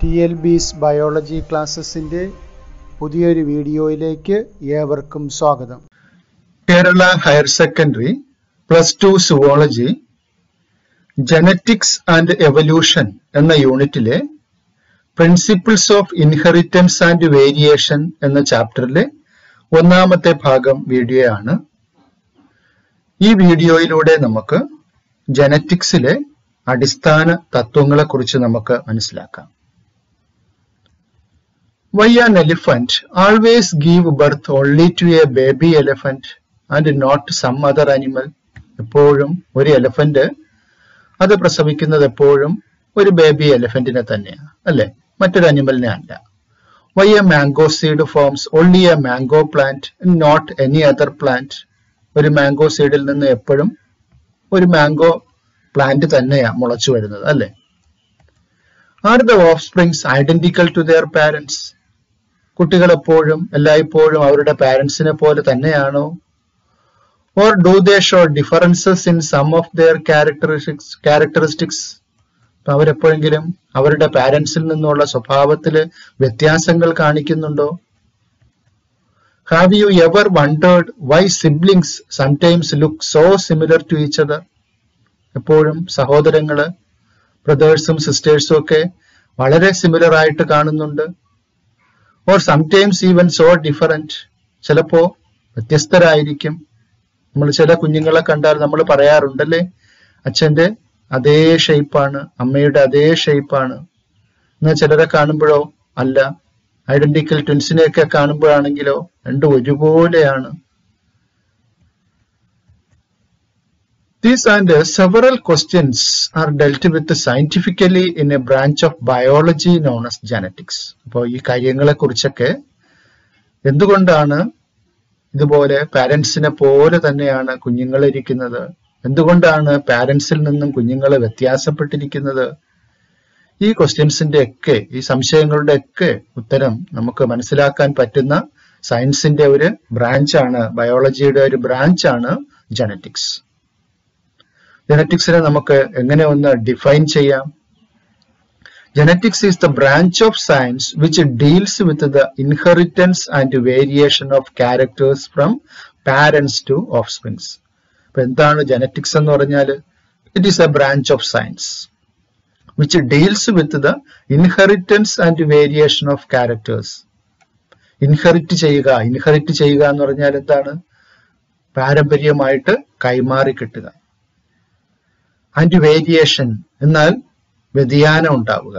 T L B's biology ക്ലാസ്സസിൻ്റെ പുതിയൊരു വീഡിയോയിലേക്ക് ഏവർക്കും സ്വാഗതം Kerala higher secondary plus two zoology genetics and evolution എന്ന യൂണിറ്റിലെ principles of inheritance and variation എന്ന ചാപ്റ്ററിലെ ഒന്നാമത്തെ ഭാഗം വീഡിയോ ആണ് ഈ വീഡിയോയിലൂടെ നമുക്ക് ജനറ്റിക്സിലെ അടിസ്ഥാന തത്വങ്ങളെക്കുറിച്ച് നമുക്ക് മനസ്സിലാക്കാം why an elephant always give birth only to a baby elephant and not some other animal എപ്പോഴും ഒരു എലിഫന്റ് അത് പ്രസവിക്കുന്നത് എപ്പോഴും ഒരു ബേബി എലിഫന്റിനെ തന്നെയാണ് അല്ലെ മറ്റൊരു അനിമലിനെ അല്ല why a mango seed forms only a mango plant not any other plant ഒരു മാംഗോ സീഡിൽ നിന്ന് എപ്പോഴും ഒരു മാംഗോ പ്ലാന്റ് തന്നെയാണ് മുളച്ചു വരുന്നത് അല്ലെ are the offsprings identical to their parents കുട്ടികൾ എപ്പോഴും എല്ലായ്പ്പോഴും അവരുടെ പാരന്റ്സിനെ പോലെ തന്നെയാണോ or do they show differences in some of their characteristics characteristics അവരെപ്പോഴെങ്കിലും അവരുടെ പാരന്റ്സിൽ നിന്നുള്ള സ്വഭാവത്തില് വ്യത്യാസങ്ങൾ കാണിക്കുന്നുണ്ടോ have you ever wondered why siblings sometimes look so similar to each other എപ്പോഴും സഹോദരങ്ങള് ബ്രദേഴ്സും സിസ്റ്റേഴ്സും ഒക്കെ വളരെ സിമിലർ ആയിട്ട് കാണുന്നുണ്ട് or sometimes even so different ചിലപ്പോ വ്യത്യസ്തരായിരിക്കും നമ്മൾ ചില കുഞ്ഞുങ്ങളെ കണ്ടാൽ നമ്മൾ പറയാറുണ്ടല്ലേ അച്ഛന്റെ അതേ ഷേപ്പാണ് അമ്മയുടെ അതേ ഷേപ്പാണ് എന്നാൽ ചിലരെ കാണുമ്പോഴോ അല്ല ഐഡന്റിക്കൽ ട്വിൻസിനെയൊക്കെ കാണുമ്പോഴാണെങ്കിലോ രണ്ടും ഒരുപോലെയാണ് These and several questions are dealt with scientifically in a branch of biology known as genetics. അപ്പോൾ ഈ കാര്യങ്ങളെ കുറിച്ചൊക്കെ എന്തുകൊണ്ടാണ് ഇതുപോലെ പാരന്റ്സിനെ പോലെ തന്നെയാണ് കുഞ്ഞുങ്ങൾ ഇരിക്കുന്നത് എന്തുകൊണ്ടാണ് പാരന്റ്സിൽ നിന്നും കുഞ്ഞുങ്ങൾ വ്യത്യാസപ്പെട്ടിരിക്കുന്നത് ഈ ക്വസ്റ്റ്യൻസിന്റെ ഒക്കെ ഈ സംശയങ്ങളുടെ ഒക്കെ ഉത്തരം നമുക്ക് മനസ്സിലാക്കാൻ പറ്റുന്ന സയൻസിന്റെ ഒരു ബ്രാഞ്ചാണ് ബയോളജിയുടെ ഒരു ബ്രാഞ്ചാണ് ജനറ്റിക്സ് ജനറ്റിക്സിനെ നമുക്ക് എങ്ങനെ ഒന്ന് ഡിഫൈൻ ചെയ്യാം genetics is the branch of science which deals with the inheritance and variation of characters from parents to offsprings അപ്പൊ എന്താണ് ജനറ്റിക്സ് എന്ന് പറഞ്ഞാൽ it is a branch of science which deals with the inheritance and variation of characters inherit ചെയ്യുക inherit ചെയ്യുക എന്ന് പറഞ്ഞാൽ എന്താണ് പാരമ്പര്യമായിട്ട് കൈമാറി കിട്ടുക ആൻഡ് വേരിയേഷൻ എന്നാൽ വ്യതിയാനം ഉണ്ടാവുക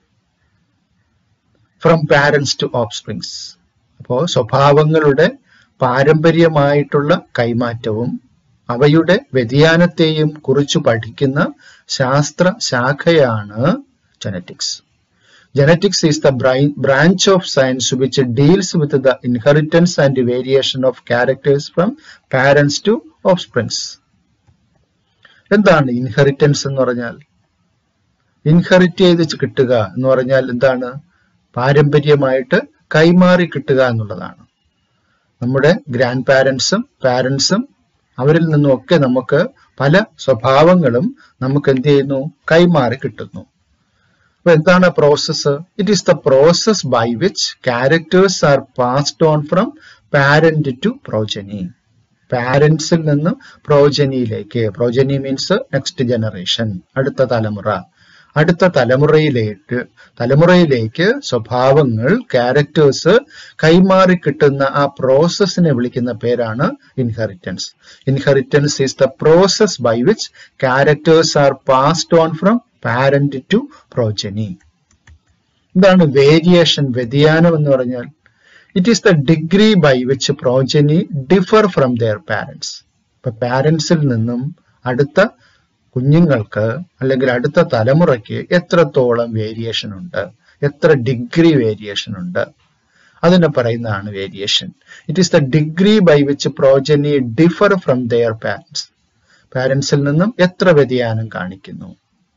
from parents to offsprings അപ്പോ സ്വഭാവങ്ങളുടെ പാരമ്പര്യമായിട്ടുള്ള കൈമാറ്റവും അവയുടെ വ്യതിയാനത്തെയും കുറിച്ചു പഠിക്കുന്ന ശാസ്ത്ര ശാഖയാണ് genetics genetics is the branch of science which deals with the inheritance and variation of characters from parents to offsprings എന്താണ് ഇൻഹെറിറ്റൻസ് എന്ന് പറഞ്ഞാൽ ഇൻഹെറിറ്റ് ചെയ്ത് കിട്ടുക എന്ന് പറഞ്ഞാൽ എന്താണ് പാരമ്പര്യമായിട്ട് കൈമാറി കിട്ടുക എന്നുള്ളതാണ് നമ്മുടെ ഗ്രാൻഡ് പാരൻസും പാരൻസും അവരിൽ നിന്നുമൊക്കെ നമുക്ക് പല സ്വഭാവങ്ങളും നമുക്ക് എന്ത് ചെയ്യുന്നു കൈമാറി കിട്ടുന്നു അപ്പൊ എന്താണ് process it is the process by which characters are passed on from parent to progeny പാരന്റ്സിൽ നിന്ന് പ്രോജനിയിലേക്ക് പ്രോജനി മീൻസ് നെക്സ്റ്റ് ജനറേഷൻ അടുത്ത തലമുറ അടുത്ത തലമുറയിലേക്ക് തലമുറയിലേക്ക് സ്വഭാവങ്ങൾ ക്യാരക്ടേഴ്സ് കൈമാറി കിട്ടുന്ന ആ പ്രോസസ്സിനെ വിളിക്കുന്ന പേരാണ് inheritance inheritance is the process by which characters are passed on from parent to progeny എന്താണ് വേരിയേഷൻ വ്യതിയാനം എന്ന് പറഞ്ഞാൽ it is the degree by which progeny differ from their parents ഇപ്പൊ പാരൻസിൽ നിന്നും അടുത്ത കുഞ്ഞുങ്ങൾക്ക് അല്ലെങ്കിൽ അടുത്ത തലമുറയ്ക്ക് എത്രത്തോളം വേരിയേഷൻ ഉണ്ട് എത്ര ഡിഗ്രി വേരിയേഷൻ ഉണ്ട് അതിനെ പറയുന്നതാണ് variation it is the degree by which progeny differ from their parents പാരൻസിൽ നിന്നും എത്ര വ്യതിയാനം കാണിക്കുന്നു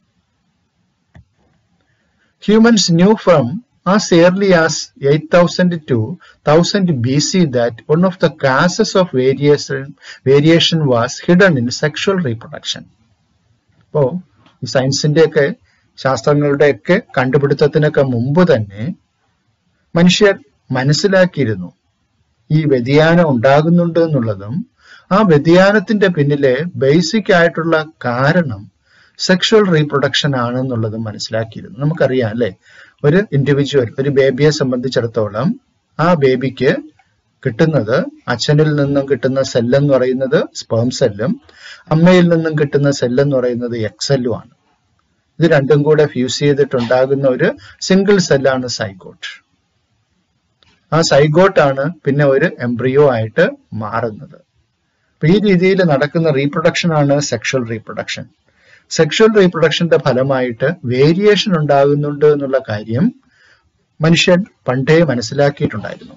humans knew from as early as 8000 to 1000 BC that one of the causes of variation, variation was hidden in sexual reproduction. അപ്പോ ഈ സയൻസിന്റെ ഒക്കെ ശാസ്ത്രങ്ങളുടെയൊക്കെ കണ്ടുപിടുത്തത്തിനൊക്കെ മുമ്പ് തന്നെ മനുഷ്യർ മനസ്സിലാക്കിയിരുന്നു ഈ വ്യതിയാനം ഉണ്ടാകുന്നുണ്ട് എന്നുള്ളതും ആ വ്യതിയാനത്തിന്റെ പിന്നിലെ ബേസിക് ആയിട്ടുള്ള കാരണം സെക്ഷുവൽ റീപ്രൊഡക്ഷൻ ആണെന്നുള്ളതും മനസ്സിലാക്കിയിരുന്നു നമുക്കറിയാം അല്ലെ ഒരു ഇൻഡിവിജ്വൽ ഒരു ബേബിയെ സംബന്ധിച്ചിടത്തോളം ആ ബേബിക്ക് കിട്ടുന്നത് അച്ഛനിൽ നിന്നും കിട്ടുന്ന സെല്ലെന്ന് പറയുന്നത് സ്പേം സെല്ലും അമ്മയിൽ നിന്നും കിട്ടുന്ന സെല്ലെന്ന് പറയുന്നത് എക്സെല്ലും ആണ് ഇത് രണ്ടും കൂടെ ഫ്യൂസ് ചെയ്തിട്ടുണ്ടാകുന്ന ഒരു സിംഗിൾ സെല്ലാണ് സൈഗോട്ട് ആ സൈഗോട്ടാണ് പിന്നെ ഒരു എംബ്രിയോ ആയിട്ട് മാറുന്നത് അപ്പൊ ഈ രീതിയിൽ നടക്കുന്ന റീപ്രൊഡക്ഷൻ ആണ് സെക്ഷൽ റീപ്രൊഡക്ഷൻ സെക്ഷൽ റീപ്രൊഡക്ഷന്റെ ഫലമായിട്ട് വേരിയേഷൻ ഉണ്ടാകുന്നുണ്ട് എന്നുള്ള കാര്യം മനുഷ്യൻ പണ്ടേ മനസ്സിലാക്കിയിട്ടുണ്ടായിരുന്നു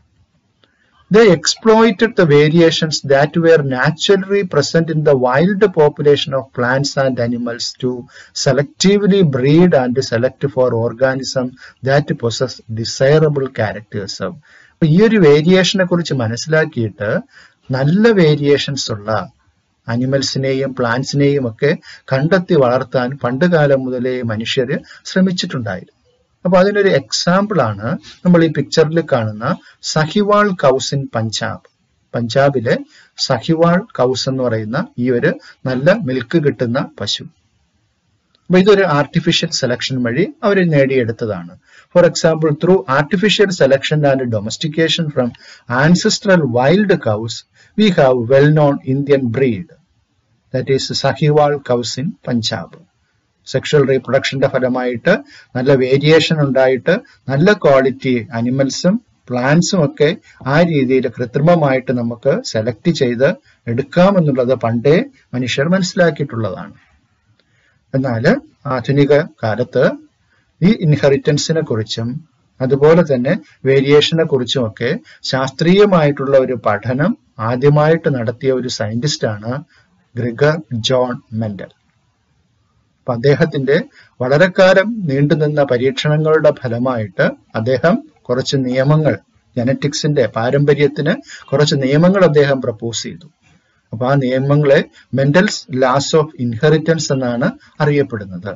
They exploited the variations that were naturally present in the wild population of plants and animals to selectively breed and select for organisms that possess desirable characters. അപ്പൊ ഈ ഒരു വേരിയേഷനെ കുറിച്ച് മനസ്സിലാക്കിയിട്ട് നല്ല വേരിയേഷൻസ് ഉള്ള അനിമൽസിനെയും പ്ലാന്റ്സിനെയും ഒക്കെ കണ്ടെത്തി വളർത്താൻ പണ്ട് കാലം മുതലേ മനുഷ്യർ ശ്രമിച്ചിട്ടുണ്ടായിരുന്നു അപ്പൊ അതിനൊരു എക്സാമ്പിൾ ആണ് നമ്മൾ ഈ പിക്ചറിൽ കാണുന്ന സഹിവാൾ കൗസ് ഇൻ പഞ്ചാബ് പഞ്ചാബിലെ സഹിവാൾ കൗസ് എന്ന് പറയുന്ന ഈ ഒരു നല്ല മിൽക്ക് കിട്ടുന്ന പശു അപ്പൊ ഇതൊരു ആർട്ടിഫിഷ്യൽ സെലക്ഷൻ വഴി അവർ നേടിയെടുത്തതാണ് for example through artificial selection and domestication from ancestral wild cows we have well known Indian breed that is Sahiwal cows in Punjab sexual റീപ്രൊഡക്ഷന്റെ ഫലമായിട്ട് നല്ല വേരിയേഷൻ ഉണ്ടായിട്ട് നല്ല ക്വാളിറ്റി അനിമൽസും പ്ലാന്റ്സും ഒക്കെ ആ രീതിയിൽ കൃത്രിമമായിട്ട് നമുക്ക് സെലക്ട് ചെയ്ത് എടുക്കാമെന്നുള്ളത് പണ്ടേ മനുഷ്യർ മനസ്സിലാക്കിയിട്ടുള്ളതാണ് എന്നാൽ ആധുനിക കാലത്ത് ഈ ഇൻഹെറിറ്റൻസിനെ കുറിച്ചും അതുപോലെ തന്നെ വേരിയേഷനെ കുറിച്ചും ഒക്കെ ശാസ്ത്രീയമായിട്ടുള്ള ഒരു പഠനം ആദ്യമായിട്ട് നടത്തിയ ഒരു സയന്റിസ്റ്റാണ് ഗ്രിഗർ ജോൺ മെന്റൽ അപ്പൊ അദ്ദേഹത്തിന്റെ വളരെ കാലം നീണ്ടുനിന്ന പരീക്ഷണങ്ങളുടെ ഫലമായിട്ട് അദ്ദേഹം കുറച്ച് നിയമങ്ങൾ ജനറ്റിക്സിന്റെ പാരമ്പര്യത്തിന് കുറച്ച് നിയമങ്ങൾ അദ്ദേഹം പ്രപ്പോസ് ചെയ്തു അപ്പൊ ആ നിയമങ്ങളെ മെന്റൽസ് ലാസ് ഓഫ് ഇൻഹെറിറ്റൻസ് എന്നാണ് അറിയപ്പെടുന്നത്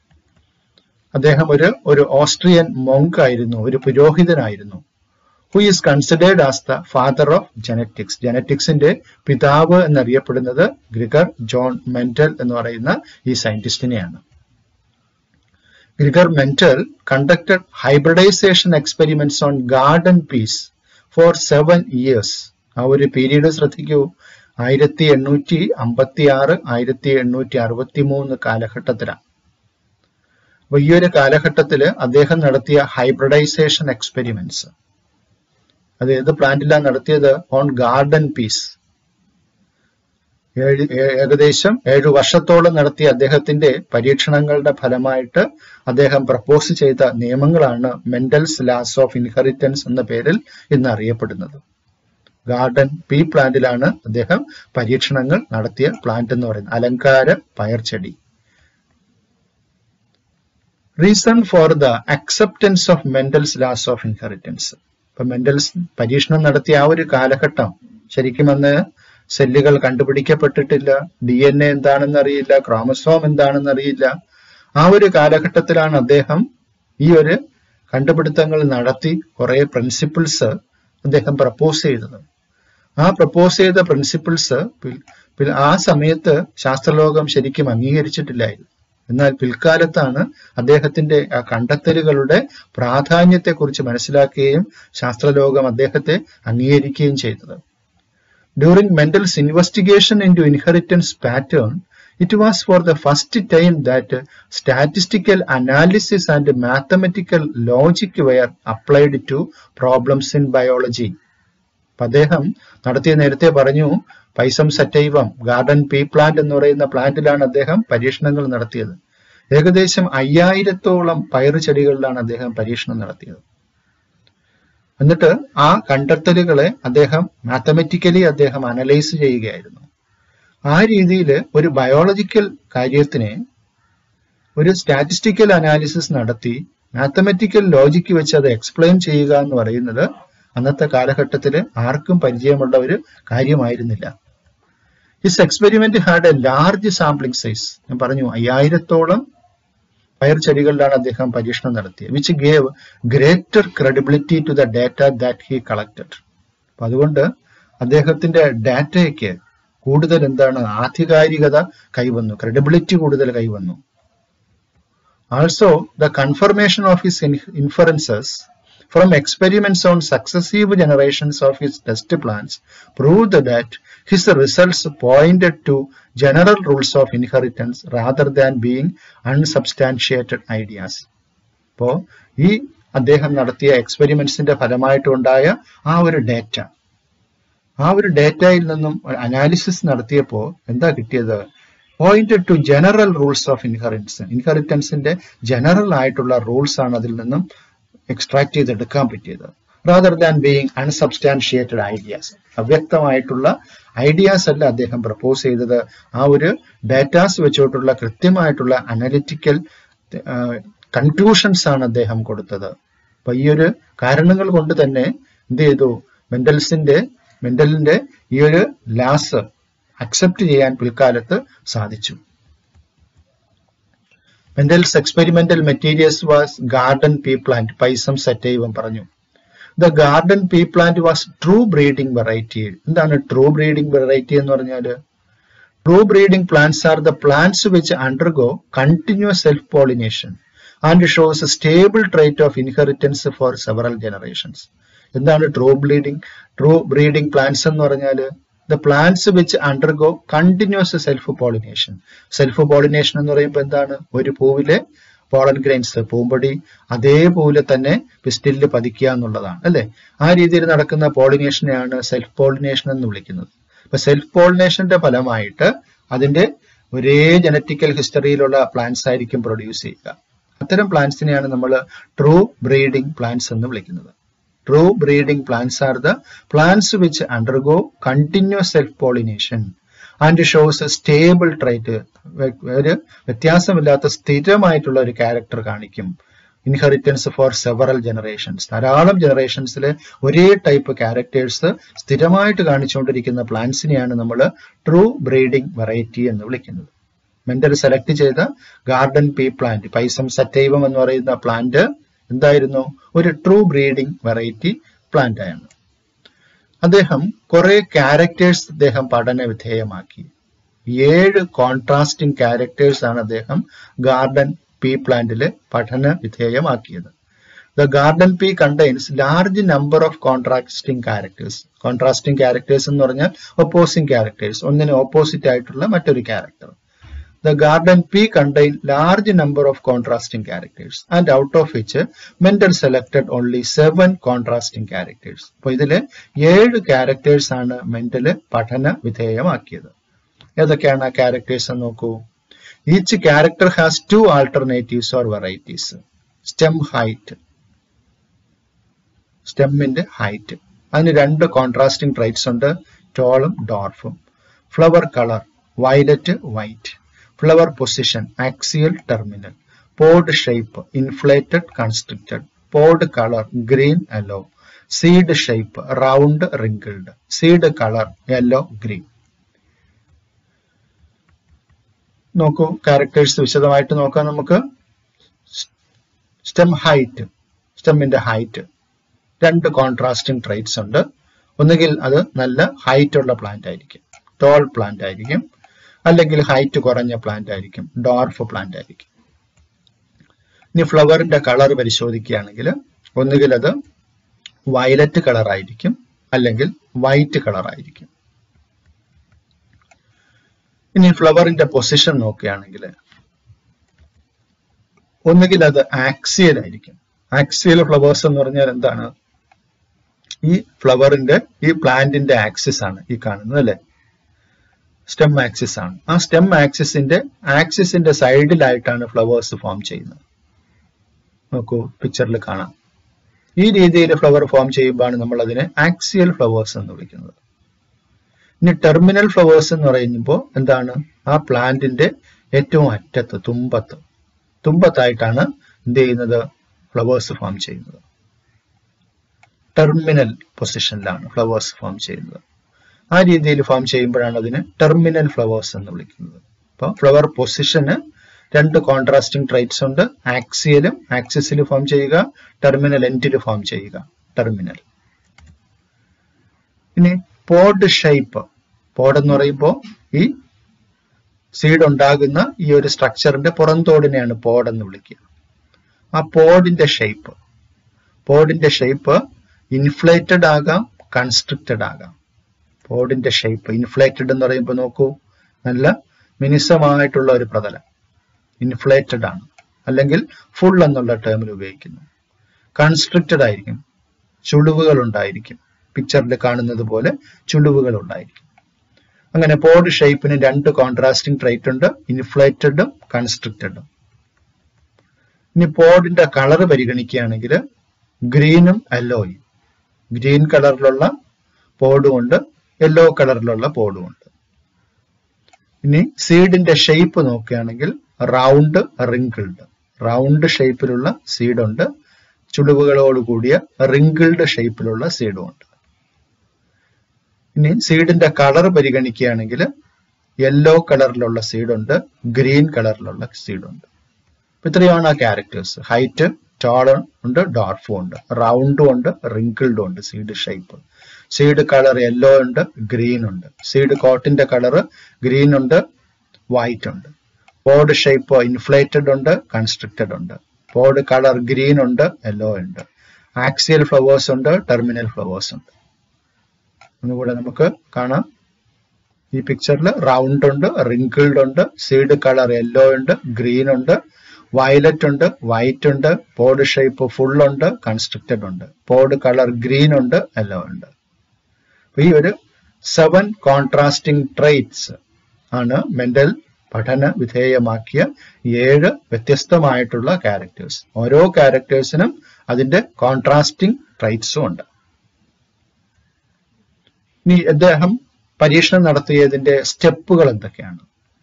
അദ്ദേഹം ഒരു ഒരു ഓസ്ട്രിയൻ മൊങ്ക് ആയിരുന്നു ഒരു പുരോഹിതനായിരുന്നു who is considered as the father of genetics ജനറ്റിക്സിന്റെ പിതാവ് എന്നറിയപ്പെടുന്നത് ഗ്രിഗർ ജോൺ മെന്റൽ എന്ന് പറയുന്ന ഈ സയന്റിസ്റ്റിനെയാണ് Gregor Mendel conducted hybridization experiments on garden peas for seven years ആ ഒരു പീരീഡ് ശ്രദ്ധിക്കൂ ആയിരത്തി എണ്ണൂറ്റി അമ്പത്തി ആറ് ആയിരത്തി എണ്ണൂറ്റി അറുപത്തി മൂന്ന് കാലഘട്ടത്തിലാണ് അപ്പൊ ഈ ഒരു കാലഘട്ടത്തില് അദ്ദേഹം നടത്തിയ ഹൈബ്രിഡൈസേഷൻ എക്സ്പെരിമെന്റ്സ് അത് ഏത് പ്ലാന്റിലാണ് നടത്തിയത് ഓൺ ഗാർഡൻ പീസ് ഏഴ് ഏകദേശം ഏഴു വർഷത്തോളം നടത്തിയ അദ്ദേഹത്തിന്റെ പരീക്ഷണങ്ങളുടെ ഫലമായിട്ട് അദ്ദേഹം പ്രപ്പോസ് ചെയ്ത നിയമങ്ങളാണ് മെന്റൽസ് ലാസ് ഓഫ് ഇൻഹെറിറ്റൻസ് എന്ന പേരിൽ ഇന്ന് അറിയപ്പെടുന്നത് ഗാർഡൻ പീ പ്ലാന്റിലാണ് അദ്ദേഹം പരീക്ഷണങ്ങൾ നടത്തിയ പ്ലാന്റ് എന്ന് പറയുന്നത് അലങ്കാര പയർച്ചെടി reason for the acceptance of Mendel's laws of inheritance ഇപ്പൊ മെന്റൽസ് പരീക്ഷണം നടത്തിയ ആ ഒരു കാലഘട്ടം ശരിക്കും അന്ന് സെല്ലുകൾ കണ്ടുപിടിക്കപ്പെട്ടിട്ടില്ല ഡി എൻ എ എന്താണെന്ന് അറിയില്ല ക്രോമസോം എന്താണെന്ന് അറിയില്ല ആ ഒരു കാലഘട്ടത്തിലാണ് അദ്ദേഹം ഈ ഒരു കണ്ടുപിടുത്തങ്ങൾ നടത്തി കുറെ പ്രിൻസിപ്പിൾസ് അദ്ദേഹം പ്രപ്പോസ് ചെയ്തത് ആ പ്രപ്പോസ് ചെയ്ത പ്രിൻസിപ്പിൾസ് ആ സമയത്ത് ശാസ്ത്രലോകം ശരിക്കും അംഗീകരിച്ചിട്ടില്ലായിരുന്നു എന്നാൽ പിൽക്കാലത്താണ് അദ്ദേഹത്തിന്റെ ആ കണ്ടെത്തലുകളുടെ പ്രാധാന്യത്തെക്കുറിച്ച് മനസ്സിലാക്കുകയും ശാസ്ത്രലോകം അദ്ദേഹത്തെ അംഗീകരിക്കുകയും ചെയ്തത് during Mendel's investigation in to inheritance pattern it was for the first time that statistical analysis and mathematical logic were applied to problems in biology അദ്ദേഹം നടത്തിയ നേരത്തെ പറഞ്ഞു Pisum sativum garden pea plant എന്ന് പറയുന്ന പ്ലാന്റിലാണ് അദ്ദേഹം പരീക്ഷണങ്ങൾ നടത്തിയത് ഏകദേശം അയ്യായിരത്തോളം പയറ് ചെടികളിലാണ് അദ്ദേഹം പരീക്ഷണം നടത്തിയത് എന്നിട്ട് ആ കണ്ടെത്തലുകളെ അദ്ദേഹം മാത്തമെറ്റിക്കലി അദ്ദേഹം അനലൈസ് ചെയ്യുകയായിരുന്നു ആ രീതിയിൽ ഒരു ബയോളജിക്കൽ കാര്യത്തിനെ ഒരു സ്റ്റാറ്റിസ്റ്റിക്കൽ അനാലിസിസ് നടത്തി മാത്തമെറ്റിക്കൽ ലോജിക്ക് വെച്ച് അത് എക്സ്പ്ലെയിൻ ചെയ്യുക എന്ന് പറയുന്നത് അന്നത്തെ കാലഘട്ടത്തിൽ ആർക്കും പരിചയമുള്ള ഒരു കാര്യമായിരുന്നില്ല his experiment had a large sampling size ഞാൻ പറഞ്ഞു അയ്യായിരത്തോളം പയർ ചെടികളിലാണ് അദ്ദേഹം പരീക്ഷണം നടത്തിയത് which gave greater credibility to the data that he collected അപ്പൊ അതുകൊണ്ട് അദ്ദേഹത്തിന്റെ ഡാറ്റയ്ക്ക് കൂടുതൽ എന്താണ് ആധികാരികത കൈവന്നു ക്രെഡിബിലിറ്റി കൂടുതൽ കൈവന്നു also the confirmation of his inferences from experiments on successive generations of his test plants proved that his results pointed to general rules of inheritance rather than being unsubstantiated ideas. അപ്പോ ഈ അദ്ദേഹം നടത്തിയ എക്സ്പെരിമെന്റ്സിന്റെ ഫലമായിട്ടുണ്ടായ ആ ഒരു data ആ ഒരു ഡേറ്റയിൽ നിന്നും analysis നടത്തിയപ്പോൾ എന്താ കിട്ടിയത് pointed to general rules of inheritance ഇൻഹെറിറ്റൻസിന്റെ ജനറൽ ആയിട്ടുള്ള റൂൾസ് ആണ് അതിൽ നിന്നും എക്സ്ട്രാക്ട് ചെയ്തെടുക്കാൻ പറ്റിയത് rather than being unsubstantiated ideas അവ്യക്തമായിട്ടുള്ള ഐഡിയാസ് അല്ല അദ്ദേഹം പ്രപ്പോസ് ചെയ്തത് ആ ഒരു ഡാറ്റാസ് വെച്ചുകൊണ്ടുള്ള കൃത്യമായിട്ടുള്ള അനലിറ്റിക്കൽ കൺക്ലൂഷൻസ് ആണ് അദ്ദേഹം കൊടുത്തത് അപ്പൊ ഈ ഒരു കാരണങ്ങൾ കൊണ്ട് തന്നെ എന്ത് ചെയ്തു മെന്റൽസിന്റെ മെന്റലിന്റെ ഈ ഒരു ലാസ് അക്സെപ്റ്റ് ചെയ്യാൻ പിൽക്കാലത്ത് സാധിച്ചു Mendel's experimental materials was garden pea plant Pisum sativum പറഞ്ഞു the garden pea plant was true breeding variety എന്താണ് ട്രൂ ബ്രീഡിംഗ് വെറൈറ്റി എന്ന് പറഞ്ഞാൽ true breeding plants are the plants which undergo continuous self pollination and shows stable trait of inheritance for several generations എന്താണ് true breeding true breeding plants എന്ന് പറഞ്ഞാൽ the plants which undergo continuous self pollination self pollination എന്ന് പറയുമ്പോൾ എന്താണ് ഒരു പൂവിലെ pollen grains പൂമ്പൊടി അതേ പൂവിലെ തന്നെ പിസ്റ്റിലിൽ പതിക്കുക എന്നുള്ളതാണ് അല്ലെ ആ രീതിയിൽ നടക്കുന്ന പോളിനേഷനെയാണ് സെൽഫ് പോളിനേഷൻ എന്ന് വിളിക്കുന്നത് അപ്പൊ സെൽഫ് പോളിനേഷന്റെ ഫലമായിട്ട് അതിന്റെ ഒരേ ജനറ്റിക്കൽ ഹിസ്റ്ററിയിലുള്ള പ്ലാന്റ്സ് ആയിരിക്കും പ്രൊഡ്യൂസ് ചെയ്യുക അത്തരം പ്ലാന്റ്സിനെയാണ് നമ്മൾ ട്രൂ ബ്രീഡിംഗ് പ്ലാന്റ്സ് എന്ന് വിളിക്കുന്നത് true breeding plants are the plants which undergo continuous self pollination and shows stable trait ഒരു വ്യത്യാസമില്ലാത്ത സ്ഥിരമായിട്ടുള്ള ഒരു ക്യാരക്ടർ കാണിക്കും ഇൻഹെറിറ്റൻസ് ഫോർ സെവറൽ ജനറേഷൻസ് ധാരാളം ജനറേഷൻസിൽ ഒരേ ടൈപ്പ് ക്യാരക്ടേഴ്സ് സ്ഥിരമായിട്ട് കാണിച്ചുകൊണ്ടിരിക്കുന്ന പ്ലാന്റ്സിനെയാണ് നമ്മൾ ട്രൂ ബ്രീഡിംഗ് വെറൈറ്റി എന്ന് വിളിക്കുന്നത് മെന്റൽ സെലക്ട് ചെയ്ത garden pea plant Pisum sativum എന്ന് പറയുന്ന പ്ലാന്റ് എന്തായിരുന്നു ഒരു ട്രൂ ബ്രീഡിംഗ് വെറൈറ്റി പ്ലാന്റ് ആണ് അദ്ദേഹം കുറെ ക്യാരക്ടേഴ്സ് അദ്ദേഹം പഠന വിധേയമാക്കി ഏഴ് കോൺട്രാസ്റ്റിംഗ് ക്യാരക്ടേഴ്സ് ആണ് അദ്ദേഹം ഗാർഡൻ പീ പ്ലാന്റില് പഠന വിധേയമാക്കിയത് the garden pea contains large number of contrasting characters contrasting characters എന്ന് പറഞ്ഞാൽ ഒപ്പോസിംഗ് ക്യാരക്ടേഴ്സ് ഒന്നിന് ഓപ്പോസിറ്റ് ആയിട്ടുള്ള മറ്റൊരു character The garden P contained large number of contrasting characters and out of which Mendel selected only seven contrasting characters. അപ്പൊ ഇതില് ഏഴ് characters ആണ് Mendel പഠന വിധേയമാക്കിയത് ഏതൊക്കെയാണ് ആ ക്യാരക്ടേഴ്സ് എന്ന് നോക്കൂ each character has two alternatives or varieties stem height സ്റ്റെമ്മിന്റെ ഹൈറ്റ് അതിന് രണ്ട് കോൺട്രാസ്റ്റിംഗ് ട്രൈറ്റ്സ് ഉണ്ട് ടോളും ഡോർഫും flower colour violet white flower position axial terminal pod shape inflated constricted pod colour green yellow seed shape round wrinkled seed colour yellow green നോക്കൂ characters വിശദമായിട്ട് നോക്കാം നമുക്ക് സ്റ്റെം ഹൈറ്റ് സ്റ്റെമ്മിന്റെ ഹൈറ്റ് രണ്ട് കോൺട്രാസ്റ്റിംഗ് ട്രൈറ്റ്സ് ഉണ്ട് ഒന്നുകിൽ അത് നല്ല ഹൈറ്റ് ഉള്ള പ്ലാന്റ് ആയിരിക്കും ടോൾ പ്ലാന്റ് ആയിരിക്കും അല്ലെങ്കിൽ ഹൈറ്റ് കുറഞ്ഞ പ്ലാന്റ് ആയിരിക്കും ഡോർഫ് പ്ലാന്റ് ആയിരിക്കും ഇനി ഫ്ലവറിന്റെ കളർ പരിശോധിക്കുകയാണെങ്കിൽ ഒന്നുകിൽ അത് വയലറ്റ് കളർ ആയിരിക്കും അല്ലെങ്കിൽ വൈറ്റ് കളർ ആയിരിക്കും ഇനി ഫ്ലവറിന്റെ പൊസിഷൻ നോക്കുകയാണെങ്കിൽ ഒന്നുകിൽ അത് ആക്സിയൽ ആയിരിക്കും ആക്സിയൽ ഫ്ലവേഴ്സ് എന്ന് പറഞ്ഞാൽ എന്താണ് ഈ ഫ്ലവറിന്റെ ഈ പ്ലാന്റിന്റെ ആക്സിസ് ആണ് ഈ കാണുന്നത് അല്ലെ സ്റ്റെം ആക്സിസ് ആണ് ആ സ്റ്റെം ആക്സിസിന്റെ ആക്സിസിന്റെ സൈഡിലായിട്ടാണ് ഫ്ലവേഴ്സ് ഫോം ചെയ്യുന്നത് നോക്കൂ പിക്ചറിൽ കാണാം ഈ രീതിയിൽ ഫ്ലവർ ഫോം ചെയ്യുമ്പോഴാണ് നമ്മൾ അതിനെ ആക്സിയൽ ഫ്ലവേഴ്സ് എന്ന് വിളിക്കുന്നത് ഇനി ടെർമിനൽ ഫ്ലവേഴ്സ് എന്ന് പറയുമ്പോൾ എന്താണ് ആ പ്ലാന്റിന്റെ ഏറ്റവും അറ്റത്ത് തുമ്പത്ത് തുമ്പത്തായിട്ടാണ് എന്ത് ചെയ്യുന്നത് ഫ്ലവേഴ്സ് ഫോം ചെയ്യുന്നത് ടെർമിനൽ പൊസിഷനിലാണ് ഫ്ലവേഴ്സ് ഫോം ചെയ്യുന്നത് ആ രീതിയിൽ ഫോം ചെയ്യുമ്പോഴാണ് അതിന് ടെർമിനൽ ഫ്ലവേഴ്സ് എന്ന് വിളിക്കുന്നത് അപ്പോൾ ഫ്ലവർ പൊസിഷന് രണ്ട് കോൺട്രാസ്റ്റിംഗ് ട്രൈറ്റ്സ് ഉണ്ട് ആക്സിയലും ആക്സിസിൽ ഫോം ചെയ്യുക ടെർമിനൽ എൻഡിൽ ഫോം ചെയ്യുക ടെർമിനൽ ഇനി പോഡ് ഷേപ്പ് പോഡ് എന്ന് പറയുമ്പോൾ ഈ സീഡ് ഉണ്ടാകുന്ന ഈ ഒരു സ്ട്രക്ചറിന്റെ പുറന്തോടിനെയാണ് പോഡ് എന്ന് വിളിക്കുക ആ പോഡിന്റെ ഷേപ്പ് പോഡിന്റെ ഷേപ്പ് ഇൻഫ്ലേറ്റഡ് ആകാം കൺസ്ട്രിക്റ്റഡ് ആകാം പോഡിന്റെ ഷേപ്പ് ഇൻഫ്ലേറ്റഡ് എന്ന് പറയുമ്പോൾ നോക്കൂ നല്ല മിനുസമായിട്ടുള്ള ഒരു പ്രതലം ഇൻഫ്ലേറ്റഡ് ആണ് അല്ലെങ്കിൽ ഫുൾ എന്നുള്ള ടേമിൽ ഉപയോഗിക്കുന്നു കൺസ്ട്രിക്റ്റഡ് ആയിരിക്കും ചുളിവുകൾ ഉണ്ടായിരിക്കും പിക്ചറിൽ കാണുന്നത് പോലെ ചുളിവുകൾ ഉണ്ടായിരിക്കും അങ്ങനെ പോഡ് ഷേപ്പിന് രണ്ട് കോൺട്രാസ്റ്റിംഗ് ട്രൈറ്റ് ഉണ്ട് ഇൻഫ്ലേറ്റഡും കൺസ്ട്രിക്റ്റഡും ഇനി പോഡിന്റെ കളർ പരിഗണിക്കുകയാണെങ്കിൽ ഗ്രീനും യെല്ലോയും ഗ്രീൻ കളറിലുള്ള പോഡും ഉണ്ട് യെല്ലോ കളറിലുള്ള പോഡും ഉണ്ട് ഇനി സീഡിന്റെ ഷേപ്പ് നോക്കുകയാണെങ്കിൽ റൗണ്ട് റിങ്കിൾഡ് റൗണ്ട് ഷേപ്പിലുള്ള സീഡുണ്ട് ചുളിവുകളോട് കൂടിയ റിങ്കിൾഡ് ഷേപ്പിലുള്ള സീഡും ഉണ്ട് ഇനി സീഡിന്റെ കളർ പരിഗണിക്കുകയാണെങ്കിൽ യെല്ലോ കളറിലുള്ള സീഡുണ്ട് ഗ്രീൻ കളറിലുള്ള സീഡുണ്ട് ഇത്രയാണ് ആ ക്യാരക്ടേഴ്സ് ഹൈറ്റ് ടോൾ ഉണ്ട് ഡോർഫും ഉണ്ട് റൗണ്ടും ഉണ്ട് റിങ്കിൾഡും ഉണ്ട് seed shape seed colour yellow ഉണ്ട് ഗ്രീൻ ഉണ്ട് സീഡ് കോട്ടിന്റെ കളർ ഗ്രീൻ ഉണ്ട് വൈറ്റ് ഉണ്ട് പോഡ് ഷേപ്പ് ഇൻഫ്ലേറ്റഡ് ഉണ്ട് കൺസ്ട്രിക്റ്റഡ് ഉണ്ട് പോഡ് കളർ ഗ്രീൻ ഉണ്ട് യെല്ലോ ഉണ്ട് ആക്സിയൽ ഫ്ലവേഴ്സ് ഉണ്ട് ടെർമിനൽ ഫ്ലവേഴ്സ് ഉണ്ട് ഒന്നുകൂടെ നമുക്ക് കാണാം ഈ പിക്ചറിൽ റൗണ്ട് ഉണ്ട് റിങ്കിൾഡ് ഉണ്ട് സീഡ് കളർ യെല്ലോ ഉണ്ട് ഗ്രീൻ ഉണ്ട് വയലറ്റ് ഉണ്ട് വൈറ്റ് ഉണ്ട് പോഡ് ഷേപ്പ് ഫുൾ ഉണ്ട് കൺസ്ട്രക്റ്റഡ് ഉണ്ട് പോഡ് കളർ ഗ്രീൻ ഉണ്ട് യെല്ലോ ഉണ്ട് ഈ ഒരു സെവൻ കോൺട്രാസ്റ്റിംഗ് ട്രേറ്റ്സ് ആണ് മെന്റൽ പഠന വിധേയമാക്കിയ ഏഴ് വ്യത്യസ്തമായിട്ടുള്ള ക്യാരക്ടേഴ്സ് ഓരോ ക്യാരക്ടേഴ്സിനും അതിന്റെ കോൺട്രാസ്റ്റിംഗ് ട്രൈറ്റ്സും ഉണ്ട് ഇനി അദ്ദേഹം പരീക്ഷണം നടത്തിയതിന്റെ സ്റ്റെപ്പുകൾ എന്തൊക്കെയാണ്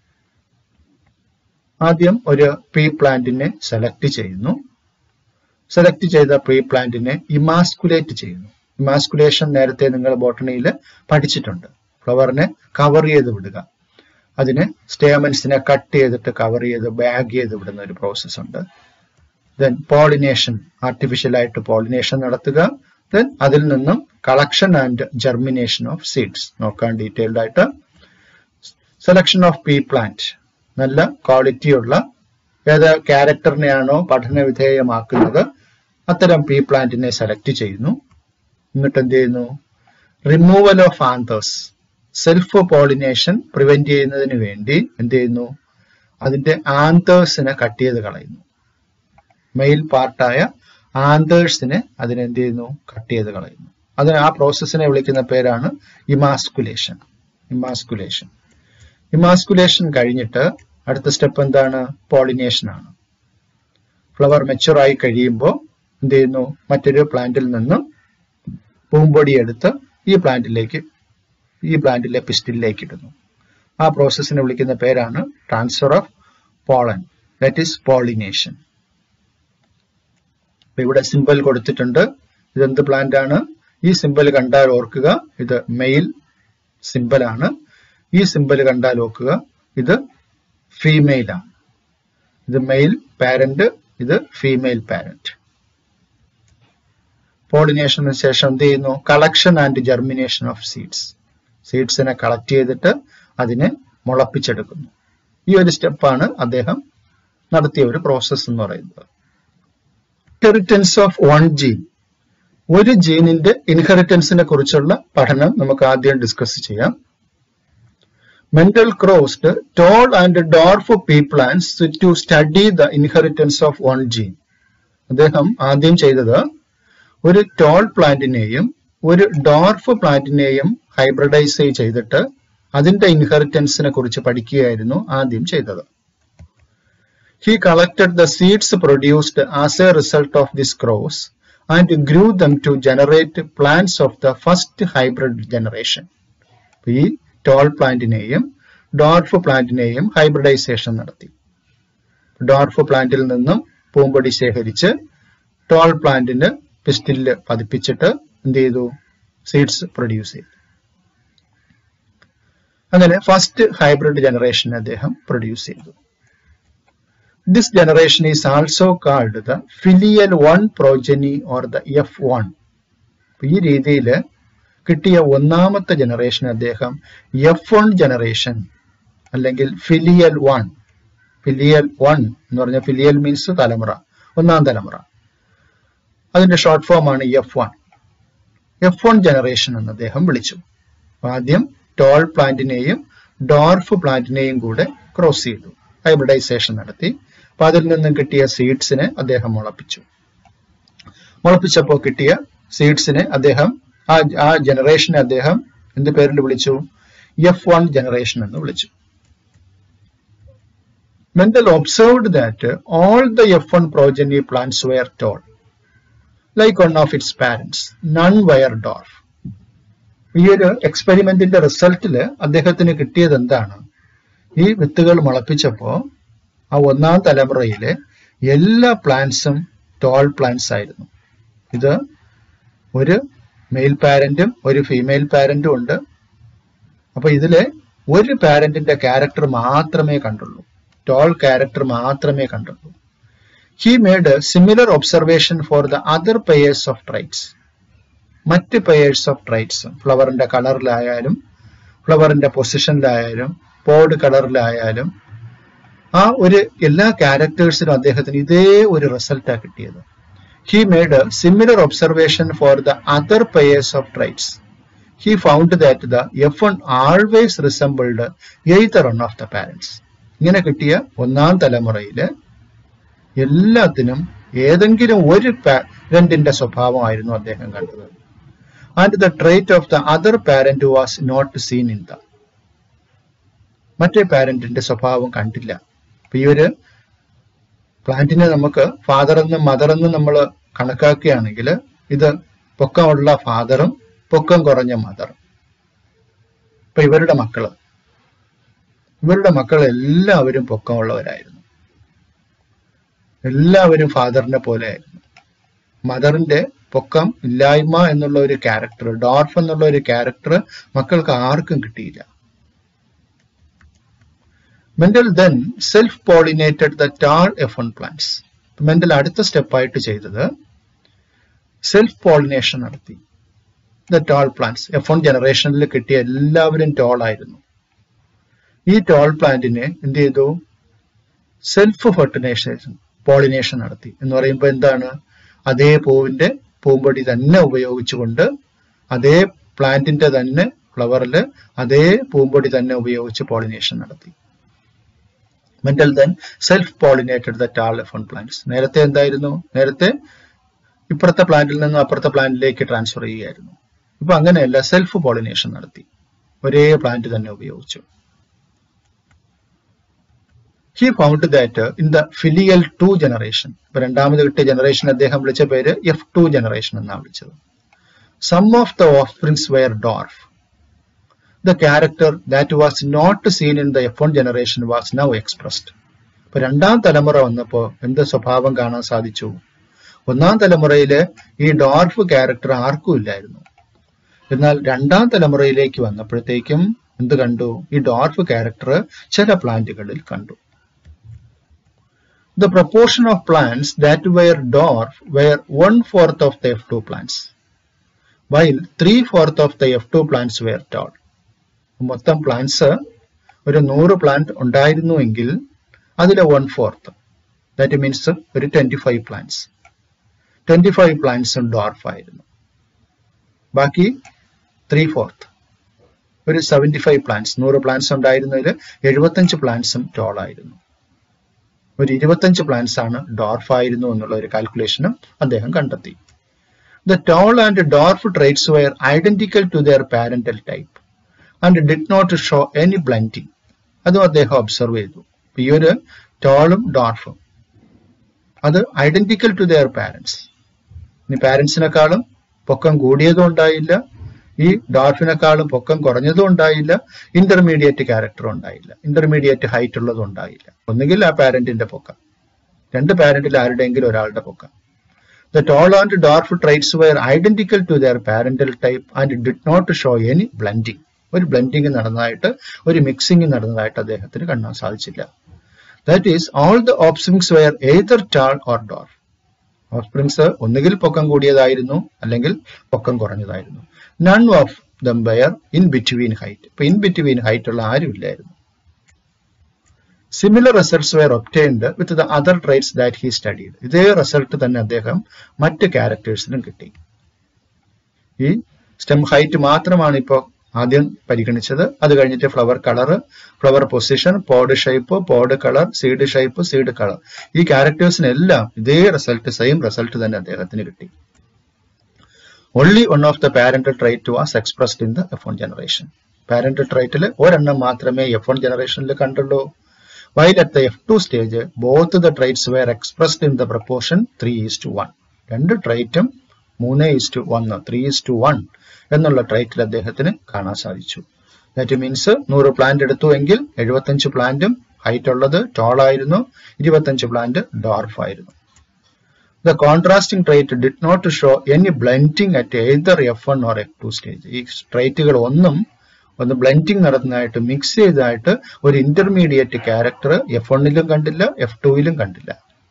ആദ്യം ഒരു പ്രീ പ്ലാന്റിനെ സെലക്ട് ചെയ്യുന്നു സെലക്ട് ചെയ്ത പ്രീ പ്ലാന്റിനെ ഇമാസ്കുലേറ്റ് ചെയ്യുന്നു ഇമാസ്കുലേഷൻ നേരത്തെ നിങ്ങൾ ബോട്ടണിയിൽ പഠിച്ചിട്ടുണ്ട് ഫ്ലവറിനെ കവർ ചെയ്ത് വിടുക അതിന് സ്റ്റേമൻസിനെ കട്ട് ചെയ്തിട്ട് കവർ ചെയ്ത് ബാഗ് ചെയ്ത് വിടുന്ന ഒരു പ്രോസസ് ഉണ്ട് ദെൻ പോളിനേഷൻ ആർട്ടിഫിഷ്യൽ ആയിട്ട് പോളിനേഷൻ നടത്തുക ദെൻ അതിൽ നിന്നും collection and germination of seeds നോക്കാൻ ഡീറ്റെയിൽഡ് ആയിട്ട് സെലക്ഷൻ ഓഫ് പീ പ്ലാന്റ് നല്ല ക്വാളിറ്റിയുള്ള ഏത് ക്യാരക്ടറിനെയാണോ പഠന വിധേയമാക്കുന്നത് അത്തരം പീ പ്ലാന്റിനെ സെലക്ട് ചെയ്യുന്നു എന്നിട്ട് എന്ത് ചെയ്യുന്നു removal of anthers self pollination prevent ചെയ്യുന്നതിന് വേണ്ടി എന്ത് ചെയ്യുന്നു അതിന്റെ ആന്തേഴ്സിനെ കട്ട് ചെയ്ത് കളയുന്നു മെയിൽ പാർട്ടായ ആന്തേഴ്സിനെ അതിനെന്ത് ചെയ്യുന്നു കട്ട് ചെയ്ത് കളയുന്നു അതിന് ആ പ്രോസസ്സിനെ വിളിക്കുന്ന പേരാണ് ഇമാസ്കുലേഷൻ ഇമാസ്കുലേഷൻ ഇമാസ്കുലേഷൻ കഴിഞ്ഞിട്ട് അടുത്ത സ്റ്റെപ്പ് എന്താണ് പോളിനേഷൻ ആണ് ഫ്ലവർ മെച്ചുർ ആയി കഴിയുമ്പോൾ എന്ത് ചെയ്യുന്നു മറ്റൊരു പ്ലാന്റിൽ നിന്നും പൂമ്പൊടി എടുത്ത് ഈ പ്ലാന്റിലേക്ക് ഈ പ്ലാന്റിലെ പിസ്റ്റിലേക്ക് ഇടുന്നു ആ പ്രോസസ്സിനെ വിളിക്കുന്ന പേരാണ് transfer of pollen that is pollination ഇവിടെ സിമ്പൽ കൊടുത്തിട്ടുണ്ട് ഇതെന്ത് പ്ലാന്റ് ആണ് ഈ സിമ്പൽ കണ്ടാൽ ഓർക്കുക ഇത് മെയിൽ സിമ്പൽ ആണ് ഈ സിമ്പൽ കണ്ടാൽ ഓർക്കുക ഇത് ഫീമെയിൽ ആണ് ഇത് മെയിൽ പാരന്റ് ഇത് ഫീമെയിൽ പാരന്റ് പോളിനേഷന് ശേഷം എന്ത് ചെയ്യുന്നു collection and germination of seeds സീഡ്സിനെ കളക്ട് ചെയ്തിട്ട് അതിനെ മുളപ്പിച്ചെടുക്കുന്നു ഈ ഒരു സ്റ്റെപ്പാണ് അദ്ദേഹം നടത്തിയ ഒരു പ്രോസസ്സ് എന്ന് പറയുന്നത് ഇൻഹെറിറ്റൻസ് ഓഫ് വൺ ജീൻ ഒരു ജീനിന്റെ ഇൻഹെറിറ്റൻസിനെ കുറിച്ചുള്ള പഠനം നമുക്ക് ആദ്യം ഡിസ്കസ് ചെയ്യാം Mendel crossed tall and dwarf pea plants to study the inheritance of one gene അദ്ദേഹം ആദ്യം ചെയ്തത് ഒരു ടോൾ പ്ലാന്റിനെയും ഒരു ഡോർഫ് പ്ലാന്റിനെയും ഹൈബ്രിഡൈസ് ചെയ്തിട്ട് അതിന്റെ ഇൻഹെറിറ്റൻസിനെ കുറിച്ച് പഠിക്കുകയായിരുന്നു ആദ്യം ചെയ്തത് He collected the seeds produced as a result of this cross and grew them to generate plants of the first hybrid generation. ഈ ടോൾ പ്ലാന്റിനെയും ഡോർഫ് പ്ലാന്റിനെയും ഹൈബ്രിഡൈസേഷൻ നടത്തി ഡോർഫ് പ്ലാന്റിൽ നിന്നും പൂമ്പൊടി ശേഖരിച്ച് ടോൾ പ്ലാന്റിന് പിസ്റ്റില് പതിപ്പിച്ചിട്ട് എന്ത് ചെയ്തു സീഡ്സ് പ്രൊഡ്യൂസ് ചെയ്തു അങ്ങനെ ഫസ്റ്റ് ഹൈബ്രിഡ് ജനറേഷൻ അദ്ദേഹം പ്രൊഡ്യൂസ് ചെയ്തു This generation is also called the filial one progeny or the F1. ഈ രീതിയിൽ കിട്ടിയ ഒന്നാമത്തെ ജനറേഷൻ അദ്ദേഹം എഫ് വൺ ജനറേഷൻ അല്ലെങ്കിൽ ഫിലിയൽ വൺ ഫിലിയൽ വൺ എന്ന് പറഞ്ഞ ഫിലിയൽ മീൻസ് തലമുറ ഒന്നാം തലമുറ അതിന്റെ ഷോർട്ട് ഫോം ആണ് F one F one generation എന്ന് അദ്ദേഹം വിളിച്ചു ആദ്യം ടോൾ പ്ലാന്റിനെയും ഡോർഫ് പ്ലാന്റിനെയും കൂടെ ക്രോസ് ചെയ്തു ഹൈബ്രിഡൈസേഷൻ നടത്തി അപ്പൊ അതിൽ നിന്നും കിട്ടിയ സീഡ്സിനെ അദ്ദേഹം മുളപ്പിച്ചു മുളപ്പിച്ചപ്പോൾ കിട്ടിയ സീഡ്സിനെ അദ്ദേഹം ആ ആ ജനറേഷനെ അദ്ദേഹം എന്ത് പേരിൽ വിളിച്ചു എഫ് വൺ ജനറേഷൻ എന്ന് വിളിച്ചു Mendel observed that all the F1 progeny plants were tall, like one of its parents. None were dwarf. ഈ ഒരു എക്സ്പെരിമെന്റിന്റെ റിസൾട്ടിൽ അദ്ദേഹത്തിന് കിട്ടിയത് എന്താണ് ഈ വിത്തുകൾ മുളപ്പിച്ചപ്പോ ആ ഒന്നാം തലമുറയിലെ എല്ലാ പ്ലാന്റ്സും ടോൾ പ്ലാന്റ്സ് ആയിരുന്നു ഇത് ഒരു മെയിൽ പാരന്റും ഒരു ഫീമെയിൽ പാരന്റും ഉണ്ട് അപ്പൊ ഇതിലെ ഒരു പാരന്റിന്റെ ക്യാരക്ടർ മാത്രമേ കണ്ടുള്ളൂ ടോൾ ക്യാരക്ടർ മാത്രമേ കണ്ടുള്ളൂ he made similar observation for the other pairs of traits മറ്റ് പെയേഴ്സ് ഓഫ് ട്രൈറ്റ്സ് ഫ്ലവറിന്റെ കളറിലായാലും ഫ്ലവറിന്റെ പൊസിഷനിലായാലും പോഡ് കളറിലായാലും ആ ഒരു എല്ലാ ക്യാരക്ടേഴ്സിനും അദ്ദേഹത്തിന് ഇതേ ഒരു റിസൾട്ടാണ് കിട്ടിയത് he made similar observation for the other pairs of traits he found that the F one always resembled either one of the parents ഇങ്ങനെ കിട്ടിയ ഒന്നാം തലമുറയില് എല്ലാത്തിനും ഏതെങ്കിലും ഒരു പാരന്റിന്റെ സ്വഭാവമായിരുന്നു അദ്ദേഹം കണ്ടത് and the trait of the other parent was not seen in the മറ്റേ പാരന്റിന്റെ സ്വഭാവം കണ്ടില്ല അപ്പൊ ഈ ഒരു പ്ലാന്റിനെ നമുക്ക് ഫാദർ എന്നും മദർ എന്നും നമ്മൾ കണക്കാക്കുകയാണെങ്കിൽ ഇത് പൊക്കമുള്ള ഫാദറും പൊക്കം കുറഞ്ഞ മദറും ഇപ്പൊ ഇവരുടെ മക്കള് ഇവരുടെ മക്കൾ എല്ലാവരും പൊക്കമുള്ളവരായിരുന്നു എല്ലാവരും ഫാദറിനെ പോലെ ആയിരുന്നു മദറിന്റെ പൊക്കം ഇല്ലായ്മ എന്നുള്ള ഒരു ക്യാരക്ടർ ഡോർഫ് എന്നുള്ള ഒരു ക്യാരക്ടർ മക്കൾക്ക് ആർക്കും കിട്ടിയില്ല Mendel then self pollinated the tall F one plants Mendel അടുത്ത സ്റ്റെപ്പായിട്ട് ചെയ്തത് സെൽഫ് പോളിനേഷൻ നടത്തി the tall plants F one ജനറേഷനിൽ കിട്ടിയ എല്ലാവരും ടോൾ ആയിരുന്നു ഈ ടോൾ പ്ലാന്റിനെ എന്ത് ചെയ്തു സെൽഫ് ഫെർട്ടിനൈസേഷൻ പോളിനേഷൻ നടത്തി എന്ന് പറയുമ്പോൾ എന്താണ് അതേ പൂവിന്റെ പൂമ്പൊടി തന്നെ ഉപയോഗിച്ചുകൊണ്ട് അതേ പ്ലാന്റിന്റെ തന്നെ ഫ്ലവറിൽ അതേ പൂമ്പൊടി തന്നെ ഉപയോഗിച്ച് പോളിനേഷൻ നടത്തി Mendel then self pollinated the tall F one plants നേരത്തെ എന്തായിരുന്നു നേരത്തെ ഇപ്പുറത്തെ പ്ലാന്റിൽ നിന്നും അപ്പുറത്തെ പ്ലാന്റിലേക്ക് ട്രാൻസ്ഫർ ചെയ്യുകയായിരുന്നു ഇപ്പൊ അങ്ങനെയല്ല സെൽഫ് പോളിനേഷൻ നടത്തി ഒരേ പ്ലാന്റ് തന്നെ ഉപയോഗിച്ചു he found that in the filial two generation ഇപ്പൊ രണ്ടാമത് കിട്ടിയ ജനറേഷൻ അദ്ദേഹം വിളിച്ച പേര് എഫ് ടു ജനറേഷൻ എന്നാണ് വിളിച്ചത് some of the offsprings were dwarf the character that was not seen in the F one generation was now expressed ഇപ്പൊ രണ്ടാം തലമുറ വന്നപ്പോ എന്ത് സ്വഭാവം കാണാൻ സാധിച്ചു ഒന്നാം തലമുറയില് ഈ ഡോർഫ് ക്യാരക്ടർ ആർക്കും ഇല്ലായിരുന്നു എന്നാൽ രണ്ടാം തലമുറയിലേക്ക് വന്നപ്പോഴത്തേക്കും എന്ത് കണ്ടു ഈ ഡോർഫ് ക്യാരക്ടർ ചില പ്ലാന്റുകളിൽ കണ്ടു The proportion of plants that were dwarf were one fourth of the F2 plants, while three fourth of the F2 plants were tall. മൊത്തം പ്ലാന്റ്സ് ഒരു നൂറ് പ്ലാന്റ് ഉണ്ടായിരുന്നുവെങ്കിൽ അതിലെ വൺ ഫോർത്ത് ദാറ്റ് മീൻസ് ഒരു twenty five plants twenty five പ്ലാന്റ്സും dwarf ആയിരുന്നു ബാക്കി three fourth ഒരു സെവന്റി ഫൈവ് പ്ലാന്റ്സ് നൂറ് പ്ലാന്റ്സ് ഉണ്ടായിരുന്നതിൽ എഴുപത്തഞ്ച് പ്ലാന്റ്സും ടോൾ ആയിരുന്നു ഒരു ഇരുപത്തഞ്ച് പ്ലാന്റ്സ് ആണ് ഡോർഫ് ആയിരുന്നു എന്നുള്ള ഒരു കാൽക്കുലേഷനും അദ്ദേഹം കണ്ടെത്തി the tall and dwarf traits were identical to their parental type and did not show any blending അതും അദ്ദേഹം ഒബ്സർവ് ചെയ്തു ഈ ഒരു ടോളും ഡോർഫും അത് ഐഡന്റിക്കൽ ടു ദെയർ പാരന്റ്സ് ഇനി പാരന്റ്സിനെക്കാളും പൊക്കം കൂടിയതും ഉണ്ടായില്ല ഈ ഡോർഫിനെക്കാളും പൊക്കം കുറഞ്ഞതും ഉണ്ടായില്ല ഇന്റർമീഡിയറ്റ് ക്യാരക്ടറും ഉണ്ടായില്ല ഇന്റർമീഡിയറ്റ് ഹൈറ്റ് ഉള്ളതും ഉണ്ടായില്ല ഒന്നുകിൽ ആ പാരന്റിന്റെ പൊക്കം രണ്ട് പാരന്റിൽ ആരുടെയെങ്കിലും ഒരാളുടെ പൊക്കം the tall and dwarf traits were identical to their parental type and did not show any blending ഒരു ബ്ലെൻഡിങ് നടന്നതായിട്ട് ഒരു മിക്സിംഗ് നടന്നതായിട്ട് അദ്ദേഹത്തിന് കാണാൻ സാധിച്ചില്ല that is all the offsprings were either tall or dwarf offsprings ഒന്നുകിൽ പൊക്കം കൂടിയതായിരുന്നു അല്ലെങ്കിൽ പൊക്കം കുറഞ്ഞതായിരുന്നു none of them were in between height ഇപ്പൊ ഇൻ ബിറ്റ്വീൻ ഹൈറ്റ് ഉള്ള ആരുമില്ലായിരുന്നു similar results were obtained with the other traits that he studied ഇതേ റിസൾട്ട് തന്നെ അദ്ദേഹം മറ്റ് ക്യാരക്ടേഴ്സിനും കിട്ടി ഈ സ്റ്റെം ഹൈറ്റ് മാത്രമാണ് ഇപ്പോൾ ആദ്യം പരിഗണിച്ചത് അത് കഴിഞ്ഞിട്ട് flower colour flower position pod shape pod colour seed shape seed colour ഈ ക്യാരക്ടേഴ്സിനെല്ലാം ഇതേ റിസൾട്ട് സെയിം റിസൾട്ട് തന്നെ അദ്ദേഹത്തിന് കിട്ടി only one of the parental trait was expressed in the F one generation parental ട്രൈറ്റിൽ ഒരെണ്ണം മാത്രമേ എഫ് വൺ ജനറേഷനിൽ കണ്ടുള്ളൂ while at the F two stage both the traits were expressed in the proportion three is to one രണ്ട് ട്രൈറ്റും മൂന്ന് is to ഒന്ന് three is to one എന്നുള്ള ട്രൈറ്റിൽ അദ്ദേഹത്തിന് കാണാൻ സാധിച്ചു ദാറ്റ് മീൻസ് നൂറ് പ്ലാന്റ് എടുത്തു എങ്കിൽ എഴുപത്തഞ്ച് പ്ലാന്റും ഹൈറ്റ് ഉള്ളത് ടോൾ ആയിരുന്നു ഇരുപത്തഞ്ച് പ്ലാന്റ് ഡോർഫ് ആയിരുന്നു the contrasting trait did not show any blending at either F one or F two stage ഈ ട്രൈറ്റുകൾ ഒന്നും ഒന്ന് ബ്ലെൻഡിങ് നടന്നതായിട്ട് മിക്സ് ചെയ്തതായിട്ട് ഒരു ഇന്റർമീഡിയറ്റ് ക്യാരക്ടർ എഫ് വണ്ണിലും കണ്ടില്ല എഫ് ടുവിലും കണ്ടില്ല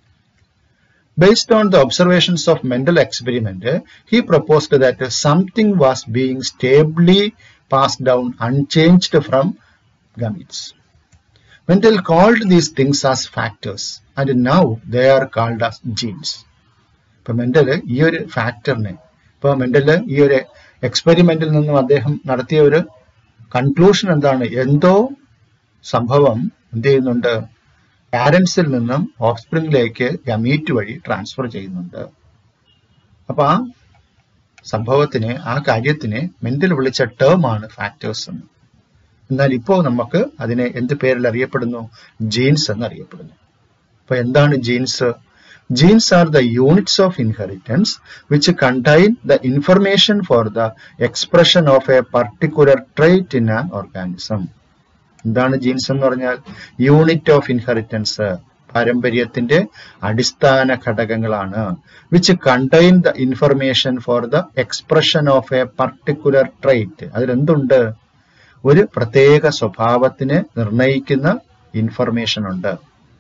Based on the observations of Mendel experiment, he proposed that something was being stably passed down unchanged from gametes. Mendel called these things as factors and now they are called as genes. ഇപ്പൊ Mendel ഈ ഒരു ഫാക്ടറിനെ ഇപ്പൊ Mendel ഈ ഒരു എക്സ്പെരിമെന്റിൽ നിന്നും അദ്ദേഹം നടത്തിയ ഒരു കൺക്ലൂഷൻ എന്താണ് എന്തോ സംഭവം എന്ത് ചെയ്യുന്നുണ്ട് പാരന്റ്സിൽ നിന്നും ഓഫ്സ്പ്രിംഗിലേക്ക് ഗമീറ്റ് വഴി ട്രാൻസ്ഫർ ചെയ്യുന്നുണ്ട് അപ്പൊ ആ സംഭവത്തിനെ ആ കാര്യത്തിനെ മെന്റൽ വിളിച്ച ടേം ആണ് ഫാക്ടേഴ്സ് എന്ന് എന്നാൽ ഇപ്പോൾ നമുക്ക് അതിനെ എന്ത് പേരിൽ അറിയപ്പെടുന്നു ജീൻസ് എന്ന് അറിയപ്പെടുന്നു അപ്പൊ എന്താണ് genes genes are the units of inheritance which contain the information for the expression of a particular trait in an organism എന്താണ് ജീൻസ് എന്ന് പറഞ്ഞാൽ യൂണിറ്റ് ഓഫ് ഇൻഹെറിറ്റൻസ് പാരമ്പര്യത്തിന്റെ അടിസ്ഥാന ഘടകങ്ങളാണ് which contain the information for the expression of a particular trait അതിലെന്തുണ്ട് ഒരു പ്രത്യേക സ്വഭാവത്തിനെ നിർണയിക്കുന്ന ഇൻഫർമേഷൻ ഉണ്ട്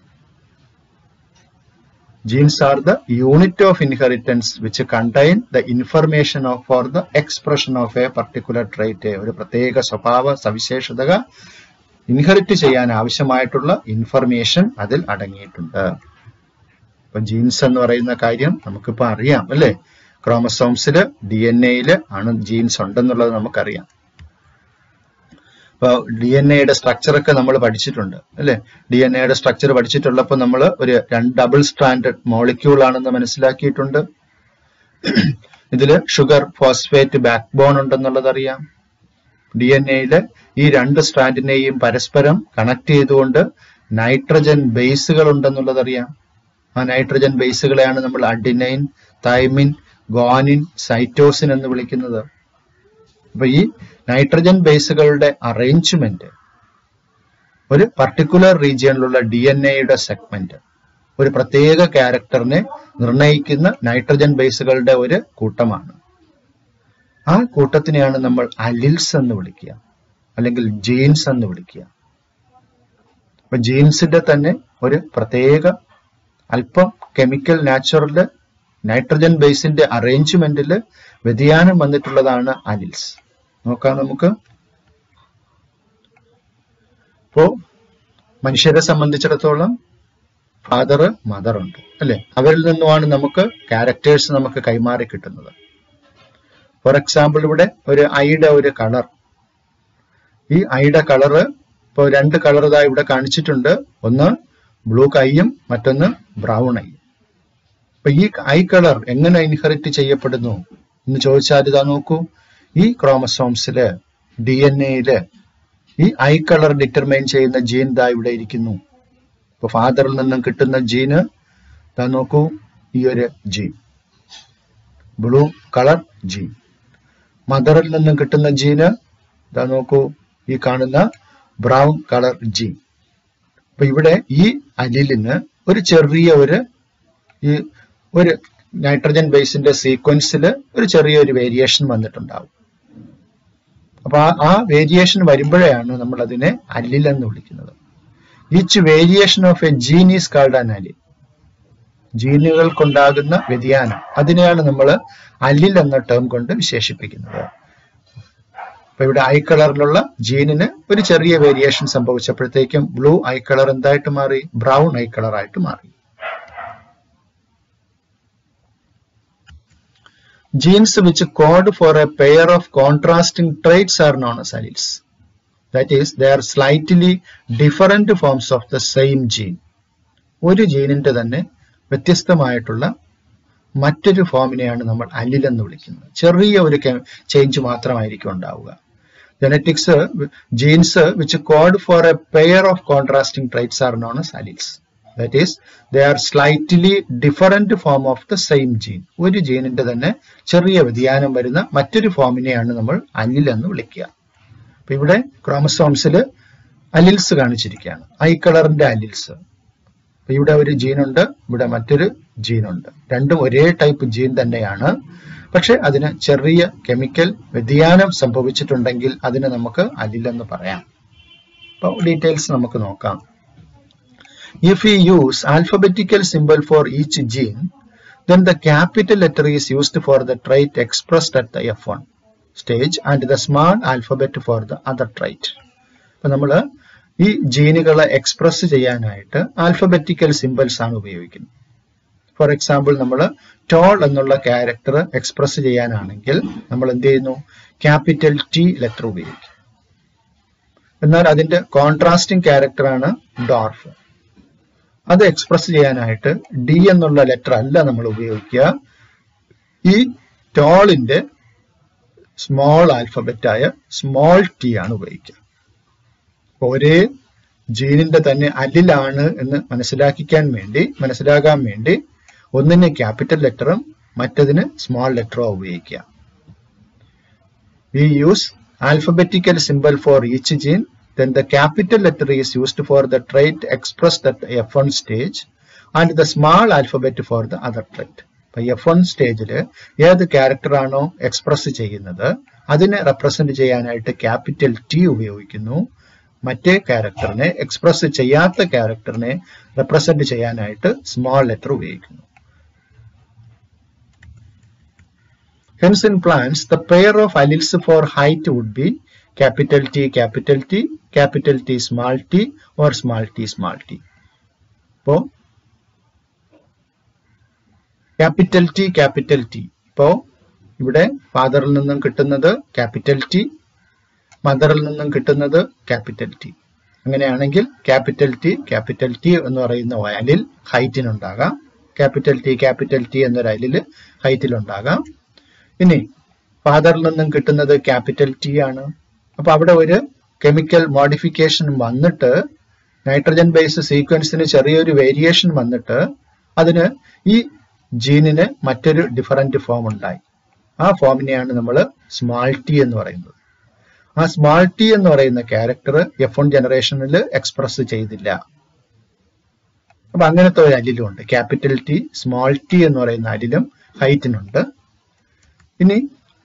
genes are the unit of inheritance which contain the information of for the expression of a particular trait ഒരു പ്രത്യേക സ്വഭാവ സവിശേഷതക ഇൻഹെറിറ്റ് ചെയ്യാൻ ആവശ്യമായിട്ടുള്ള ഇൻഫർമേഷൻ അതിൽ അടങ്ങിയിട്ടുണ്ട് ഇപ്പൊ ജീൻസ് എന്ന് പറയുന്ന കാര്യം നമുക്കിപ്പോ അറിയാം അല്ലെ ക്രോമസോംസില് ഡി എൻ എയില് ആണ് ജീൻസ് ഉണ്ടെന്നുള്ളത് നമുക്കറിയാം ഇപ്പൊ ഡി എൻ എയുടെ സ്ട്രക്ചർ ഒക്കെ നമ്മൾ പഠിച്ചിട്ടുണ്ട് അല്ലെ ഡി എൻ എയുടെ സ്ട്രക്ചർ പഠിച്ചിട്ടുള്ളപ്പോൾ നമ്മൾ ഒരു രണ്ട് ഡബിൾ സ്റ്റാൻഡേർഡ് മോളിക്യൂൾ ആണെന്ന് മനസ്സിലാക്കിയിട്ടുണ്ട് ഇതില് ഷുഗർ ഫോസ്ഫേറ്റ് ബാക്ക് ബോൺ ഉണ്ടെന്നുള്ളത് അറിയാം ഡി എൻ എയിലെ ഈ രണ്ട് സ്ട്രാൻഡിനെയും പരസ്പരം കണക്ട് ചെയ്തുകൊണ്ട് നൈട്രജൻ ബേസുകൾ ഉണ്ടെന്നുള്ളത് അറിയാം ആ നൈട്രജൻ ബേസുകളെയാണ് നമ്മൾ അഡിനൈൻ തൈമിൻ ഗോനിൻ സൈറ്റോസിൻ എന്ന് വിളിക്കുന്നത് അപ്പൊ ഈ നൈട്രജൻ ബേസുകളുടെ അറേഞ്ച്മെന്റ് ഒരു പർട്ടിക്കുലർ റീജിയനിലുള്ള ഡി എൻ എയുടെ സെഗ്മെന്റ് ഒരു പ്രത്യേക ക്യാരക്ടറിനെ നിർണയിക്കുന്ന നൈട്രജൻ ബേസുകളുടെ ഒരു കൂട്ടമാണ് ആ കൂട്ടത്തിനെയാണ് നമ്മൾ അലിൽസ് എന്ന് വിളിക്കുക അല്ലെങ്കിൽ ജീൻസ് എന്ന് വിളിക്കുക അപ്പൊ ജീൻസിന്റെ തന്നെ ഒരു പ്രത്യേക അല്പം കെമിക്കൽ നാച്ചുറല് നൈട്രജൻ ബേസിന്റെ അറേഞ്ച്മെന്റിൽ വ്യതിയാനം വന്നിട്ടുള്ളതാണ് അനിൽസ് നോക്കാം നമുക്ക് ഇപ്പോ മനുഷ്യരെ സംബന്ധിച്ചിടത്തോളം ഫാദർ മദർ ഉണ്ട് അല്ലെ അവരിൽ നിന്നുമാണ് നമുക്ക് ക്യാരക്ടേഴ്സ് നമുക്ക് കൈമാറി കിട്ടുന്നത് ഫോർ എക്സാമ്പിൾ ഇവിടെ ഒരു ഐയുടെ ഒരു കളർ ഈ ഐയുടെ കളറ് ഇപ്പോൾ രണ്ട് കളർ ഇതാ ഇവിടെ കാണിച്ചിട്ടുണ്ട് ഒന്ന് ബ്ലൂ ഐയും മറ്റൊന്ന് ബ്രൗൺ ഐ അപ്പൊ ഈ ഐ കളർ എങ്ങനെ ഇൻഹെറിറ്റ് ചെയ്യപ്പെടുന്നു എന്ന് ചോദിച്ചാൽ ഇതാ നോക്കൂ ഈ ക്രോമസോംസില് ഡി എൻ എയില് ഈ ഐ കളർ ഡിറ്റർമൈൻ ചെയ്യുന്ന ജീൻ ദാ ഇവിടെ ഇരിക്കുന്നു ഇപ്പൊ ഫാദറിൽ നിന്നും കിട്ടുന്ന ജീന് ദാ നോക്കൂ ഈ ഒരു ജീൻ ബ്ലൂ കളർ ജീൻ മദറിൽ നിന്നും കിട്ടുന്ന ജീന് ഇതാ നോക്കൂ ഈ കാണുന്ന ബ്രൗൺ കളർ ജീൻ അപ്പൊ ഇവിടെ ഈ അലിലിന് ഒരു ചെറിയ ഒരു ഈ ഒരു നൈട്രജൻ ബേസിന്റെ സീക്വൻസിൽ ഒരു ചെറിയൊരു വേരിയേഷൻ വന്നിട്ടുണ്ടാവും അപ്പൊ ആ ആ വേരിയേഷൻ വരുമ്പോഴാണ് നമ്മൾ അതിനെ അല്ലിൽ എന്ന് വിളിക്കുന്നത് each variation of a gene is called an allele ജീനുകൾക്കുണ്ടാകുന്ന വ്യതിയാനം അതിനെയാണ് നമ്മൾ അല്ലിൽ എന്ന ടേം കൊണ്ട് വിശേഷിപ്പിക്കുന്നത് അപ്പൊ ഇവിടെ ഐ കളറിലുള്ള ജീനിന് ഒരു ചെറിയ വേരിയേഷൻ സംഭവിച്ചപ്പോഴത്തേക്കും ബ്ലൂ ഐ കളർ എന്തായിട്ട് മാറി ബ്രൗൺ ഐ കളർ ആയിട്ട് മാറി genes which code for a pair of contrasting traits are known as alleles. That is, they are slightly different forms of the same gene. ഒരു ജീനിന്റെ തന്നെ വ്യത്യസ്തമായിട്ടുള്ള മറ്റൊരു ഫോമിനെയാണ് നമ്മൾ അല്ലിൽ എന്ന് വിളിക്കുന്നത് ചെറിയ ഒരു ചേഞ്ച് മാത്രമായിരിക്കും ഉണ്ടാവുക genetics genes which code for a pair of contrasting traits are known as alleles that is they are slightly different form of the same gene ഒരു ജീനിന്റെ തന്നെ ചെറിയ വ്യതിയാനം വരുന്ന മറ്റൊരു ഫോമിനെയാണ് നമ്മൾ അല്ലിൽ എന്ന് വിളിക്കുക അപ്പൊ ഇവിടെ ക്രോമസോംസിൽ അലിൽസ് കാണിച്ചിരിക്കുകയാണ് ഐ കളറിന്റെ അലിൽസ് അപ്പൊ ഇവിടെ ഒരു ജീനുണ്ട് ഇവിടെ മറ്റൊരു ജീനുണ്ട് രണ്ടും ഒരേ ടൈപ്പ് ജീൻ തന്നെയാണ് പക്ഷെ അതിന് ചെറിയ കെമിക്കൽ വ്യതിയാനം സംഭവിച്ചിട്ടുണ്ടെങ്കിൽ അതിന് നമുക്ക് അലിലെന്ന് പറയാം അപ്പോൾ ഡീറ്റെയിൽസ് നമുക്ക് നോക്കാം If we use alphabetical symbol for each gene, then the capital letter is used for the trait expressed at the F1 stage and the small alphabet for the other trait. അപ്പൊ നമ്മൾ ഈ ജീനുകളെ express ചെയ്യാനായിട്ട് alphabetical symbols ആണ് ഉപയോഗിക്കുന്നത് for example നമ്മൾ tall എന്നുള്ള character express ചെയ്യാനാണെങ്കിൽ നമ്മൾ എന്ത് ചെയ്യുന്നു ക്യാപിറ്റൽ ടി ലെറ്റർ ഉപയോഗിക്കും എന്നാൽ അതിന്റെ കോൺട്രാസ്റ്റിംഗ് ക്യാരക്ടറാണ് ഡോർഫ് അത് എക്സ്പ്രസ് ചെയ്യാനായിട്ട് ഡി എന്നുള്ള ലെറ്റർ അല്ല നമ്മൾ ഉപയോഗിക്കുക ഈ ടോളിന്റെ സ്മോൾ ആൽഫബറ്റ് ആയ സ്മോൾ ടി ആണ് ഉപയോഗിക്കുക ഒരേ ജീനിന്റെ തന്നെ അല്ലിലാണ് എന്ന് മനസ്സിലാക്കിക്കാൻ വേണ്ടി മനസ്സിലാകാൻ വേണ്ടി ഒന്നിന് ക്യാപിറ്റൽ ലെറ്ററും മറ്റതിന് സ്മോൾ ലെറ്ററോ ഉപയോഗിക്കുക we use alphabetical symbol for each gene then the capital letter is used for the trait expressed at the F1 stage and the small alphabet for the other trait. അപ്പൊ F one സ്റ്റേജിൽ ഏത് character ആണോ express ചെയ്യുന്നത് അതിനെ represent ചെയ്യാനായിട്ട് capital T ഉപയോഗിക്കുന്നു മറ്റേ ക്യാരക്ടറിനെ എക്സ്പ്രസ് ചെയ്യാത്ത ക്യാരക്ടറിനെ റെപ്രസെന്റ് ചെയ്യാനായിട്ട് സ്മോൾ ലെറ്റർ ഉപയോഗിക്കുന്നു Hence in plants, the pair of alleles for height would be capital T, capital T, capital T, small t or small t, small t. ഇപ്പോ capital T capital T ഇപ്പോ ഇവിടെ ഫാദറിൽ നിന്നും കിട്ടുന്നത് capital T മദറിൽ നിന്നും കിട്ടുന്നത് capital T അങ്ങനെയാണെങ്കിൽ capital T capital T എന്ന് പറയുന്ന അലിൽ ഹൈറ്റിനുണ്ടാകാം ക്യാപിറ്റൽ ടി ക്യാപിറ്റൽ ടി എന്നൊരു അലിൽ ഹൈറ്റിലുണ്ടാകാം ഇനി ഫാദറിൽ നിന്നും കിട്ടുന്നത് ക്യാപിറ്റൽ ടി ആണ് അപ്പൊ അവിടെ ഒരു കെമിക്കൽ മോഡിഫിക്കേഷൻ വന്നിട്ട് നൈട്രജൻ ബേസ് സീക്വൻസിന് ചെറിയൊരു വേരിയേഷൻ വന്നിട്ട് അതിന് ഈ ജീനിന് മറ്റൊരു ഡിഫറൻറ്റ് ഫോം ഉണ്ടായി ആ ഫോമിനെയാണ് നമ്മൾ സ്മാൾ ടി എന്ന് പറയുന്നത് ആ സ്മാൾ ടി എന്ന് പറയുന്ന ക്യാരക്ടർ എഫ് വൺ ജനറേഷനിൽ എക്സ്പ്രസ് ചെയ്തില്ല അപ്പൊ അങ്ങനത്തെ ഒരു അലിലും ഉണ്ട് ക്യാപിറ്റൽ ടി സ്മാൾ ടി എന്ന് പറയുന്ന അലിലും ഹൈറ്റിനുണ്ട് ഇനി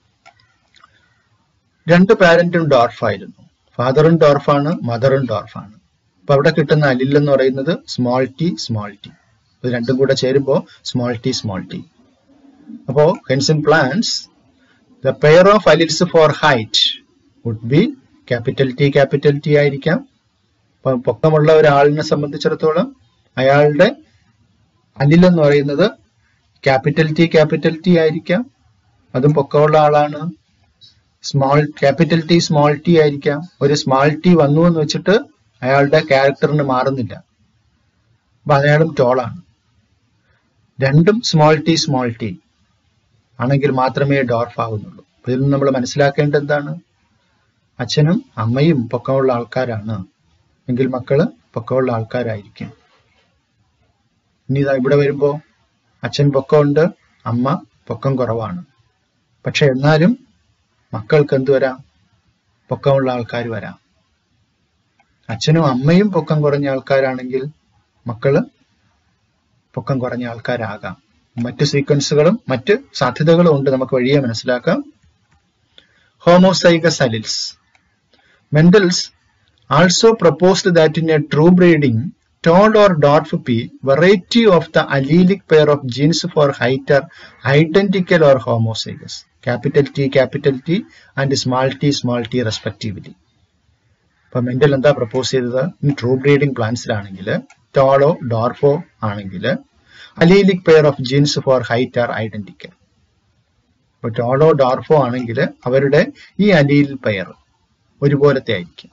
രണ്ട് പാരന്റും ഡോർഫായിരുന്നു ഫാദറും ഡോർഫാണ് മദറും ഡോർഫാണ് അപ്പൊ അവിടെ കിട്ടുന്ന അലിൽ എന്ന് പറയുന്നത് സ്മോൾ ടി സ്മോൾ ടി ഇത് രണ്ടും കൂടെ ചേരുമ്പോൾ സ്മോൾ ടി സ്മോൾ ടി അപ്പോ hence in plants the pair of alleles for height would be capital T capital T ആയിരിക്കാം അപ്പൊ പൊക്കമുള്ള ഒരാളിനെ സംബന്ധിച്ചിടത്തോളം അയാളുടെ അലിൽ എന്ന് പറയുന്നത് ക്യാപിറ്റൽ ടി ക്യാപിറ്റൽ ടി ആയിരിക്കാം അതും പൊക്കമുള്ള ആളാണ് small capital T small T ആയിരിക്കാം ഒരു സ്മോൾ ടി വന്നു എന്ന് വെച്ചിട്ട് അയാളുടെ ക്യാരക്ടറിന് മാറുന്നില്ല അപ്പൊ അയാളും ടോളാണ് രണ്ടും സ്മോൾ ടി സ്മോൾ ടി ആണെങ്കിൽ മാത്രമേ ഡോർഫ് ആവുന്നുള്ളൂ അപ്പൊ ഇതിൽ നമ്മൾ മനസ്സിലാക്കേണ്ടത് എന്താണ് അച്ഛനും അമ്മയും പൊക്കമുള്ള ആൾക്കാരാണ് എങ്കിൽ മക്കള് പൊക്കമുള്ള ആൾക്കാരായിരിക്കും ഇനി ഇതാ ഇവിടെ വരുമ്പോ അച്ഛൻ പൊക്കമുണ്ട് അമ്മ പൊക്കം കുറവാണ് പക്ഷെ എന്നാലും മക്കൾക്ക് എന്ത് വരാം പൊക്കമുള്ള ആൾക്കാർ വരാം അച്ഛനും അമ്മയും പൊക്കം കുറഞ്ഞ ആൾക്കാരാണെങ്കിൽ മക്കള് പൊക്കം കുറഞ്ഞ ആൾക്കാരാകാം മറ്റ് സീക്വൻസുകളും മറ്റ് സാധ്യതകളും ഉണ്ട് നമുക്ക് വഴിയെ മനസ്സിലാക്കാം homozygous alleles Mendel's also proposed that in a true breeding, tall or dwarf P, variety of the allelic pair of genes for height are identical or homozygous. Capital T, capital T and small t, small t respectively. ഇപ്പൊ Mendel എന്താ propose ചെയ്തത് ഇനി true breeding പ്ലാന്റ്സിലാണെങ്കിൽ ടോളോ ഡോർഫോ ആണെങ്കിൽ allelic pair of genes for height are identical ഇപ്പൊ ടോളോ ഡോർഫോ ആണെങ്കിൽ അവരുടെ ഈ അലീൽ പെയർ ഒരുപോലത്തെ ആയിരിക്കും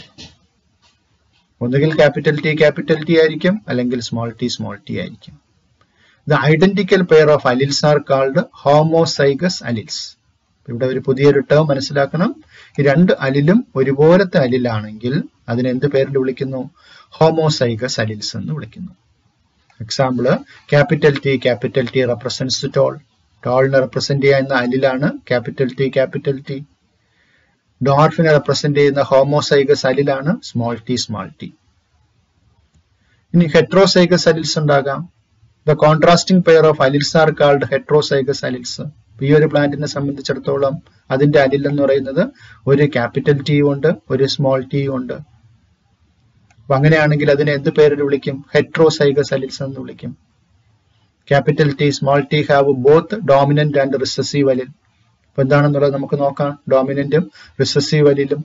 ഒന്നുകിൽ ക്യാപിറ്റൽ ടി ക്യാപിറ്റൽ ടി ആയിരിക്കും അല്ലെങ്കിൽ സ്മോൾ ടി സ്മോൾ ടി ആയിരിക്കും the identical pair of alleles are called homozygous alleles ഇവിടെ ഒരു പുതിയൊരു ടേം മനസ്സിലാക്കണം ഈ രണ്ട് അലിലും ഒരുപോലത്തെ അലിലാണെങ്കിൽ അതിനെ എന്ത് പേരിൽ വിളിക്കുന്നു ഹോമോസൈഗസ് അലിൽസ് എന്ന് വിളിക്കുന്നു example capital T capital T represents tall ടോളിനെ റെപ്രസെന്റ് ചെയ്യുന്ന അലിലാണ് ക്യാപിറ്റൽ ടി ക്യാപിറ്റൽ ടി ഡോർഫിനെ റെപ്രസെന്റ് ചെയ്യുന്ന ഹോമോസൈഗസ് അലിലാണ് സ്മോൾ ടി സ്മോൾ ടി ഇനി ഹെട്രോസൈഗസ് അലിൽസ് ഉണ്ടാകാം the contrasting pair of alleles are called heterozygous alleles ഈ ഒരു പ്ലാന്റിനെ സംബന്ധിച്ചിടത്തോളം അതിന്റെ അലിൽ എന്ന് പറയുന്നത് ഒരു ക്യാപിറ്റൽ ടി ഉണ്ട് ഒരു സ്മോൾ ടി ഉണ്ട് അപ്പൊ അങ്ങനെയാണെങ്കിൽ അതിനെ എന്ത് പേരിൽ വിളിക്കും ഹെട്രോസൈഗസ് അലിൽസ് എന്ന് വിളിക്കും capital T small T have both dominant and recessive allele അപ്പൊ എന്താണെന്നുള്ളത് നമുക്ക് നോക്കാം ഡോമിനന്റും റിസസീവ് അലിലും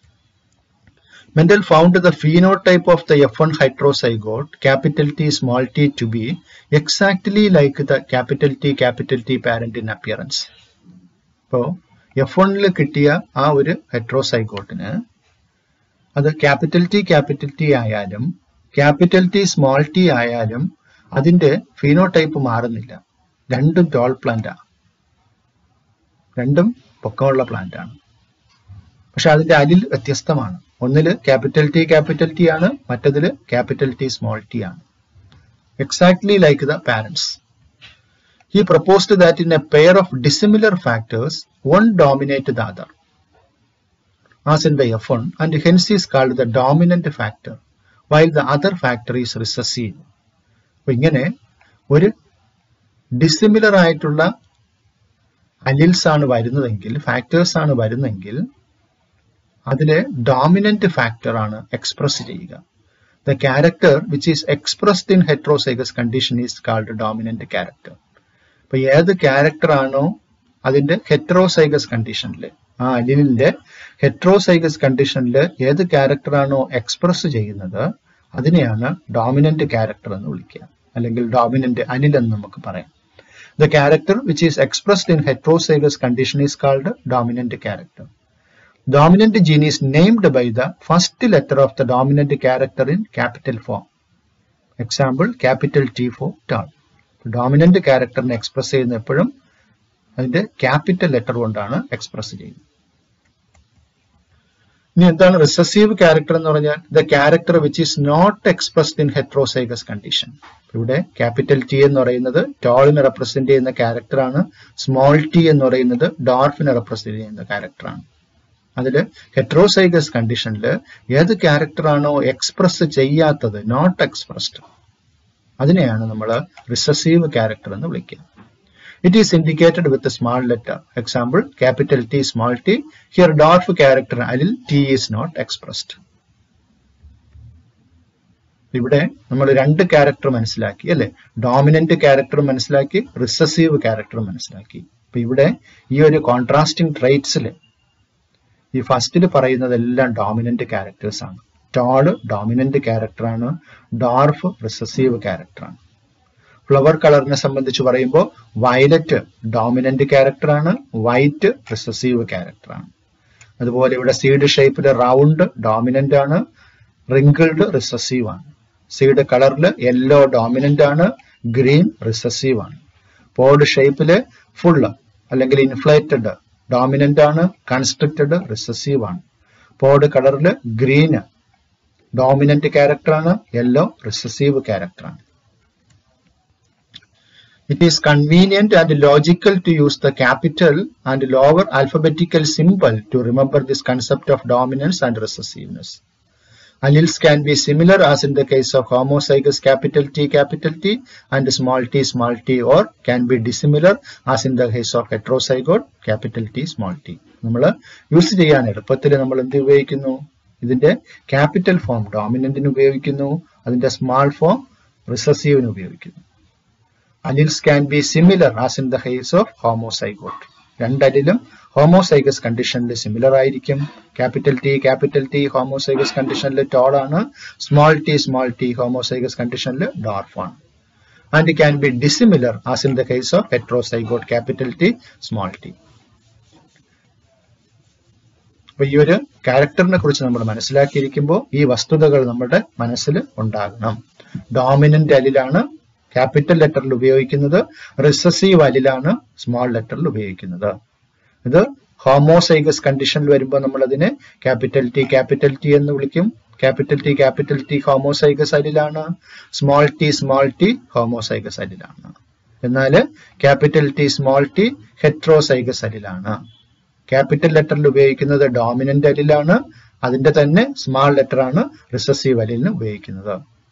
Mendel found the phenotype of the F1 heterozygote capital T small t to be exactly like the capital T capital T parent in appearance. അപ്പോൾ F വണ്ണിൽ കിട്ടിയ ആ ഒരു ഹെട്രോസൈഗോട്ടിന് അത് ക്യാപിറ്റൽ ടി ക്യാപിറ്റൽ ടി ആയാലും ക്യാപിറ്റൽ ടി സ്മോൾ ടി ആയാലും അതിന്റെ ഫീനോടൈപ്പ് മാറുന്നില്ല രണ്ടും ടോൾ പ്ലാന്റ് ആണ് രണ്ടും പൊക്കമുള്ള പ്ലാന്റ് ആണ് പക്ഷെ അതിന്റെ അലിൽ വ്യത്യസ്തമാണ് ഒന്നില് ക്യാപിറ്റൽ ടി ക്യാപിറ്റൽ ടി ആണ് മറ്റതില് ക്യാപിറ്റൽ ടി സ്മോൾ ടി ആണ് exactly like the parents he proposed that in a pair of dissimilar factors one dominate the other as in the F1 and hence is called the dominant factor while the other factor is recessive. അപ്പൊ ഇങ്ങനെ ഒരു dissimilar ആയിട്ടുള്ള അലിൽസ് ആണ് വരുന്നതെങ്കിൽ factors ആണ് വരുന്നതെങ്കിൽ അതിലെ dominant factor ആണ് എക്സ്പ്രസ് ചെയ്യുക the character which is expressed in heterozygous condition is called dominant character അപ്പൊ ഏത് ക്യാരക്ടർ ആണോ അതിന്റെ ഹെട്രോസൈഗസ് കണ്ടീഷനിൽ ആ അലിലിന്റെ ഹെട്രോസൈഗസ് കണ്ടീഷനിൽ ഏത് ക്യാരക്ടർ ആണോ എക്സ്പ്രസ് ചെയ്യുന്നത് അതിനെയാണ് ഡോമിനന്റ് ക്യാരക്ടർ എന്ന് വിളിക്കുക അല്ലെങ്കിൽ ഡോമിനന്റ് അനിൽ എന്ന് നമുക്ക് പറയാം the character which is expressed in heterozygous condition is called dominant character dominant gene is named by the first letter of the dominant character in capital form. Example, capital T for tall. Dominant ക്യാരക്ടറിനെ express ചെയ്യുന്ന എപ്പോഴും അതിന്റെ capital letter കൊണ്ടാണ് express ചെയ്യുന്നത് ഇനി എന്താണ് recessive character എന്ന് പറഞ്ഞാൽ the character which is not expressed in heterozygous condition ഇവിടെ ക്യാപിറ്റൽ ടി എന്ന് പറയുന്നത് ടോളിനെ റെപ്രസെന്റ് ചെയ്യുന്ന ക്യാരക്ടറാണ് സ്മോൾ ടി എന്ന് പറയുന്നത് ഡോർഫിനെ റെപ്രസെന്റ് ചെയ്യുന്ന ക്യാരക്ടറാണ് അതിൽ ഹെട്രോസൈഗസ് കണ്ടീഷനിൽ ഏത് ക്യാരക്ടറാണോ എക്സ്പ്രസ് ചെയ്യാത്തത് നോട്ട് എക്സ്പ്രസ്ഡ് അതിനെയാണ് നമ്മൾ റിസസീവ് ക്യാരക്ടർ എന്ന് വിളിക്കുക it is indicated with small letter example capital T small T here dwarf character അതിൽ ടി ഈസ് നോട്ട് എക്സ്പ്രസ്ഡ് ഇവിടെ നമ്മൾ രണ്ട് ക്യാരക്ടർ മനസ്സിലാക്കി അല്ലെ ഡോമിനന്റ് ക്യാരക്ടർ മനസ്സിലാക്കി റിസസീവ് ക്യാരക്ടർ മനസ്സിലാക്കി അപ്പൊ ഇവിടെ ഈ ഒരു കോൺട്രാസ്റ്റിംഗ് ട്രൈറ്റ്സിൽ ഈ ഫസ്റ്റിൽ പറയുന്നതെല്ലാം ഡോമിനന്റ് ക്യാരക്ടേഴ്സ് ആണ് ടോള് ഡോമിനന്റ് ക്യാരക്ടറാണ് ഡോർഫ് റിസസീവ് ക്യാരക്ടറാണ് ഫ്ലവർ കളറിനെ സംബന്ധിച്ച് പറയുമ്പോൾ വയലറ്റ് ഡോമിനന്റ് ക്യാരക്ടറാണ് വൈറ്റ് റിസസീവ് ക്യാരക്ടറാണ് അതുപോലെ ഇവിടെ സീഡ് ഷേപ്പിൽ റൗണ്ട് ഡോമിനന്റ് ആണ് റിങ്കിൾഡ് റിസസീവ് ആണ് സീഡ് കളറിൽ യെല്ലോ ഡോമിനന്റ് ആണ് ഗ്രീൻ റിസസീവ് ആണ് പോഡ് ഷേപ്പില് ഫുള്ള് അല്ലെങ്കിൽ ഇൻഫ്ലേറ്റഡ് ഡോമിനന്റ് ആണ് കൺസ്ട്രക്റ്റഡ് റിസസീവ് ആണ് പോഡ് കളറിൽ ഗ്രീന് ഡോമിനന്റ് ക്യാരക്ടറാണ് യെല്ലോ റിസസീവ് ക്യാരക്ടറാണ് It is convenient and logical to use the capital and lower alphabetical symbol to remember this concept of dominance and recessiveness. Alleles can be similar as in the case of homozygous capital T capital T and small t small t or can be dissimilar as in the case of heterozygote capital T small t. നമ്മൾ use ചെയ്യാൻ എളുപ്പത്തിൽ നമ്മൾ എന്ത് ഉപയോഗിക്കുന്നു ഇതിന്റെ capital form ഡോമിനന്റിന് ഉപയോഗിക്കുന്നു അതിന്റെ small form റിസസീവിന് ഉപയോഗിക്കുന്നു alleles can be similar as in the case of homozygote രണ്ടലിലും ഹോമോസൈഗസ് കണ്ടീഷനിൽ സിമിലർ ആയിരിക്കും capital T capital T homozygous കണ്ടീഷനിൽ ടോൾ ആണ് small T small T homozygous കണ്ടീഷനിൽ ഡോർഫ് ആണ് and can be dissimilar as in the case of heterozygote capital T small T അപ്പൊ ഈ ഒരു ക്യാരക്ടറിനെ കുറിച്ച് നമ്മൾ മനസ്സിലാക്കിയിരിക്കുമ്പോൾ ഈ വസ്തുതകൾ നമ്മുടെ മനസ്സിൽ ഉണ്ടാകണം ഡോമിനന്റ് അലിലാണ് ക്യാപിറ്റൽ ലെറ്ററിൽ ഉപയോഗിക്കുന്നത് റിസസീവ് അലിലാണ് സ്മോൾ ലെറ്ററിൽ ഉപയോഗിക്കുന്നത് ഇത് ഹോമോസൈഗസ് കണ്ടീഷനിൽ വരുമ്പോൾ നമ്മൾ അതിനെ ക്യാപിറ്റൽ ടി ക്യാപിറ്റൽ ടി എന്ന് വിളിക്കും capital T capital T homozygous അലിലാണ് small T small T homozygous അലിലാണ് എന്നാൽ capital T small T heterozygous അലിലാണ് ക്യാപിറ്റൽ ലെറ്ററിൽ ഉപയോഗിക്കുന്നത് ഡോമിനന്റ് അലിലാണ് അതിന്റെ തന്നെ സ്മാൾ ലെറ്റർ ആണ് റിസസീവ് അലിലിന് ഉപയോഗിക്കുന്നത്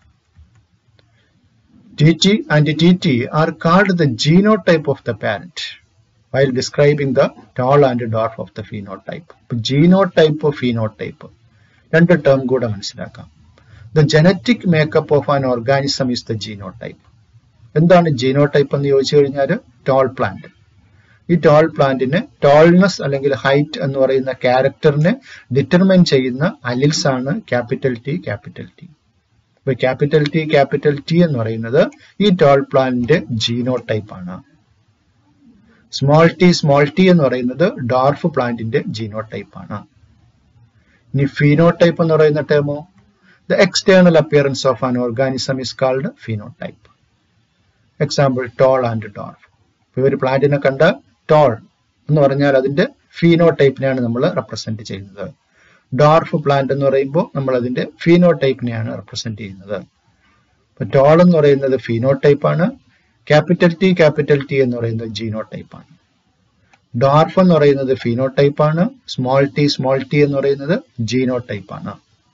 TT and TT are called the genotype of the parent while describing the tall and dwarf of the phenotype. genotype of phenotype രണ്ട് ടേം കൂടെ മനസ്സിലാക്കാം the genetic makeup of an organism is the genotype എന്താണ് genotype എന്ന് ചോദിച്ചു കഴിഞ്ഞാൽ tall plant ഈ tall പ്ലാന്റിന് tallness അല്ലെങ്കിൽ ഹൈറ്റ് എന്ന് പറയുന്ന ക്യാരക്ടറിനെ ഡിറ്റർമൈൻ ചെയ്യുന്ന അലിൽസ് ആണ് ക്യാപിറ്റൽ ടി ക്യാപിറ്റൽ ടി ഇപ്പൊ ക്യാപിറ്റൽ ടി ക്യാപിറ്റൽ ടി എന്ന് പറയുന്നത് ഈ ടോൾ പ്ലാന്റിന്റെ ജീനോടൈപ്പ് ആണ് സ്മോൾ ടി സ്മോൾ ടി എന്ന് പറയുന്നത് ഡോർഫ് പ്ലാന്റിന്റെ ജീനോടൈപ്പ് ആണ് ഇനി ഫീനോടൈപ്പ് എന്ന് പറയുന്ന ടേമോ the external appearance of an organism is called phenotype example tall and dwarf ഇപ്പൊ ഒരു പ്ലാന്റിനെ കണ്ട ടോൾ എന്ന് പറഞ്ഞാൽ അതിന്റെ ഫീനോടൈപ്പിനെയാണ് നമ്മൾ റെപ്രസെന്റ് ചെയ്യുന്നത് ഡോർഫ് പ്ലാന്റ് എന്ന് പറയുമ്പോൾ നമ്മൾ അതിന്റെ ഫീനോടൈപ്പിനെയാണ് റെപ്രസെന്റ് ചെയ്യുന്നത് ഇപ്പൊ ടോൾ എന്ന് പറയുന്നത് ഫീനോടൈപ്പ് ആണ് ക്യാപിറ്റൽ ടി ക്യാപിറ്റൽ ടി എന്ന് പറയുന്നത് ജീനോടൈപ്പ് ആണ് ഡോർഫ് എന്ന് പറയുന്നത് ഫീനോടൈപ്പ് ആണ് സ്മോൾ ടി സ്മോൾ ടി എന്ന് പറയുന്നത് ജീനോടൈപ്പ് ആണ്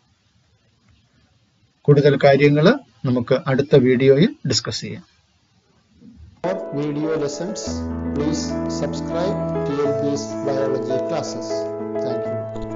കൂടുതൽ കാര്യങ്ങൾ നമുക്ക് അടുത്ത വീഡിയോയിൽ ഡിസ്കസ് ചെയ്യാം For video lessons, please subscribe TLP's biology classes. Thank you.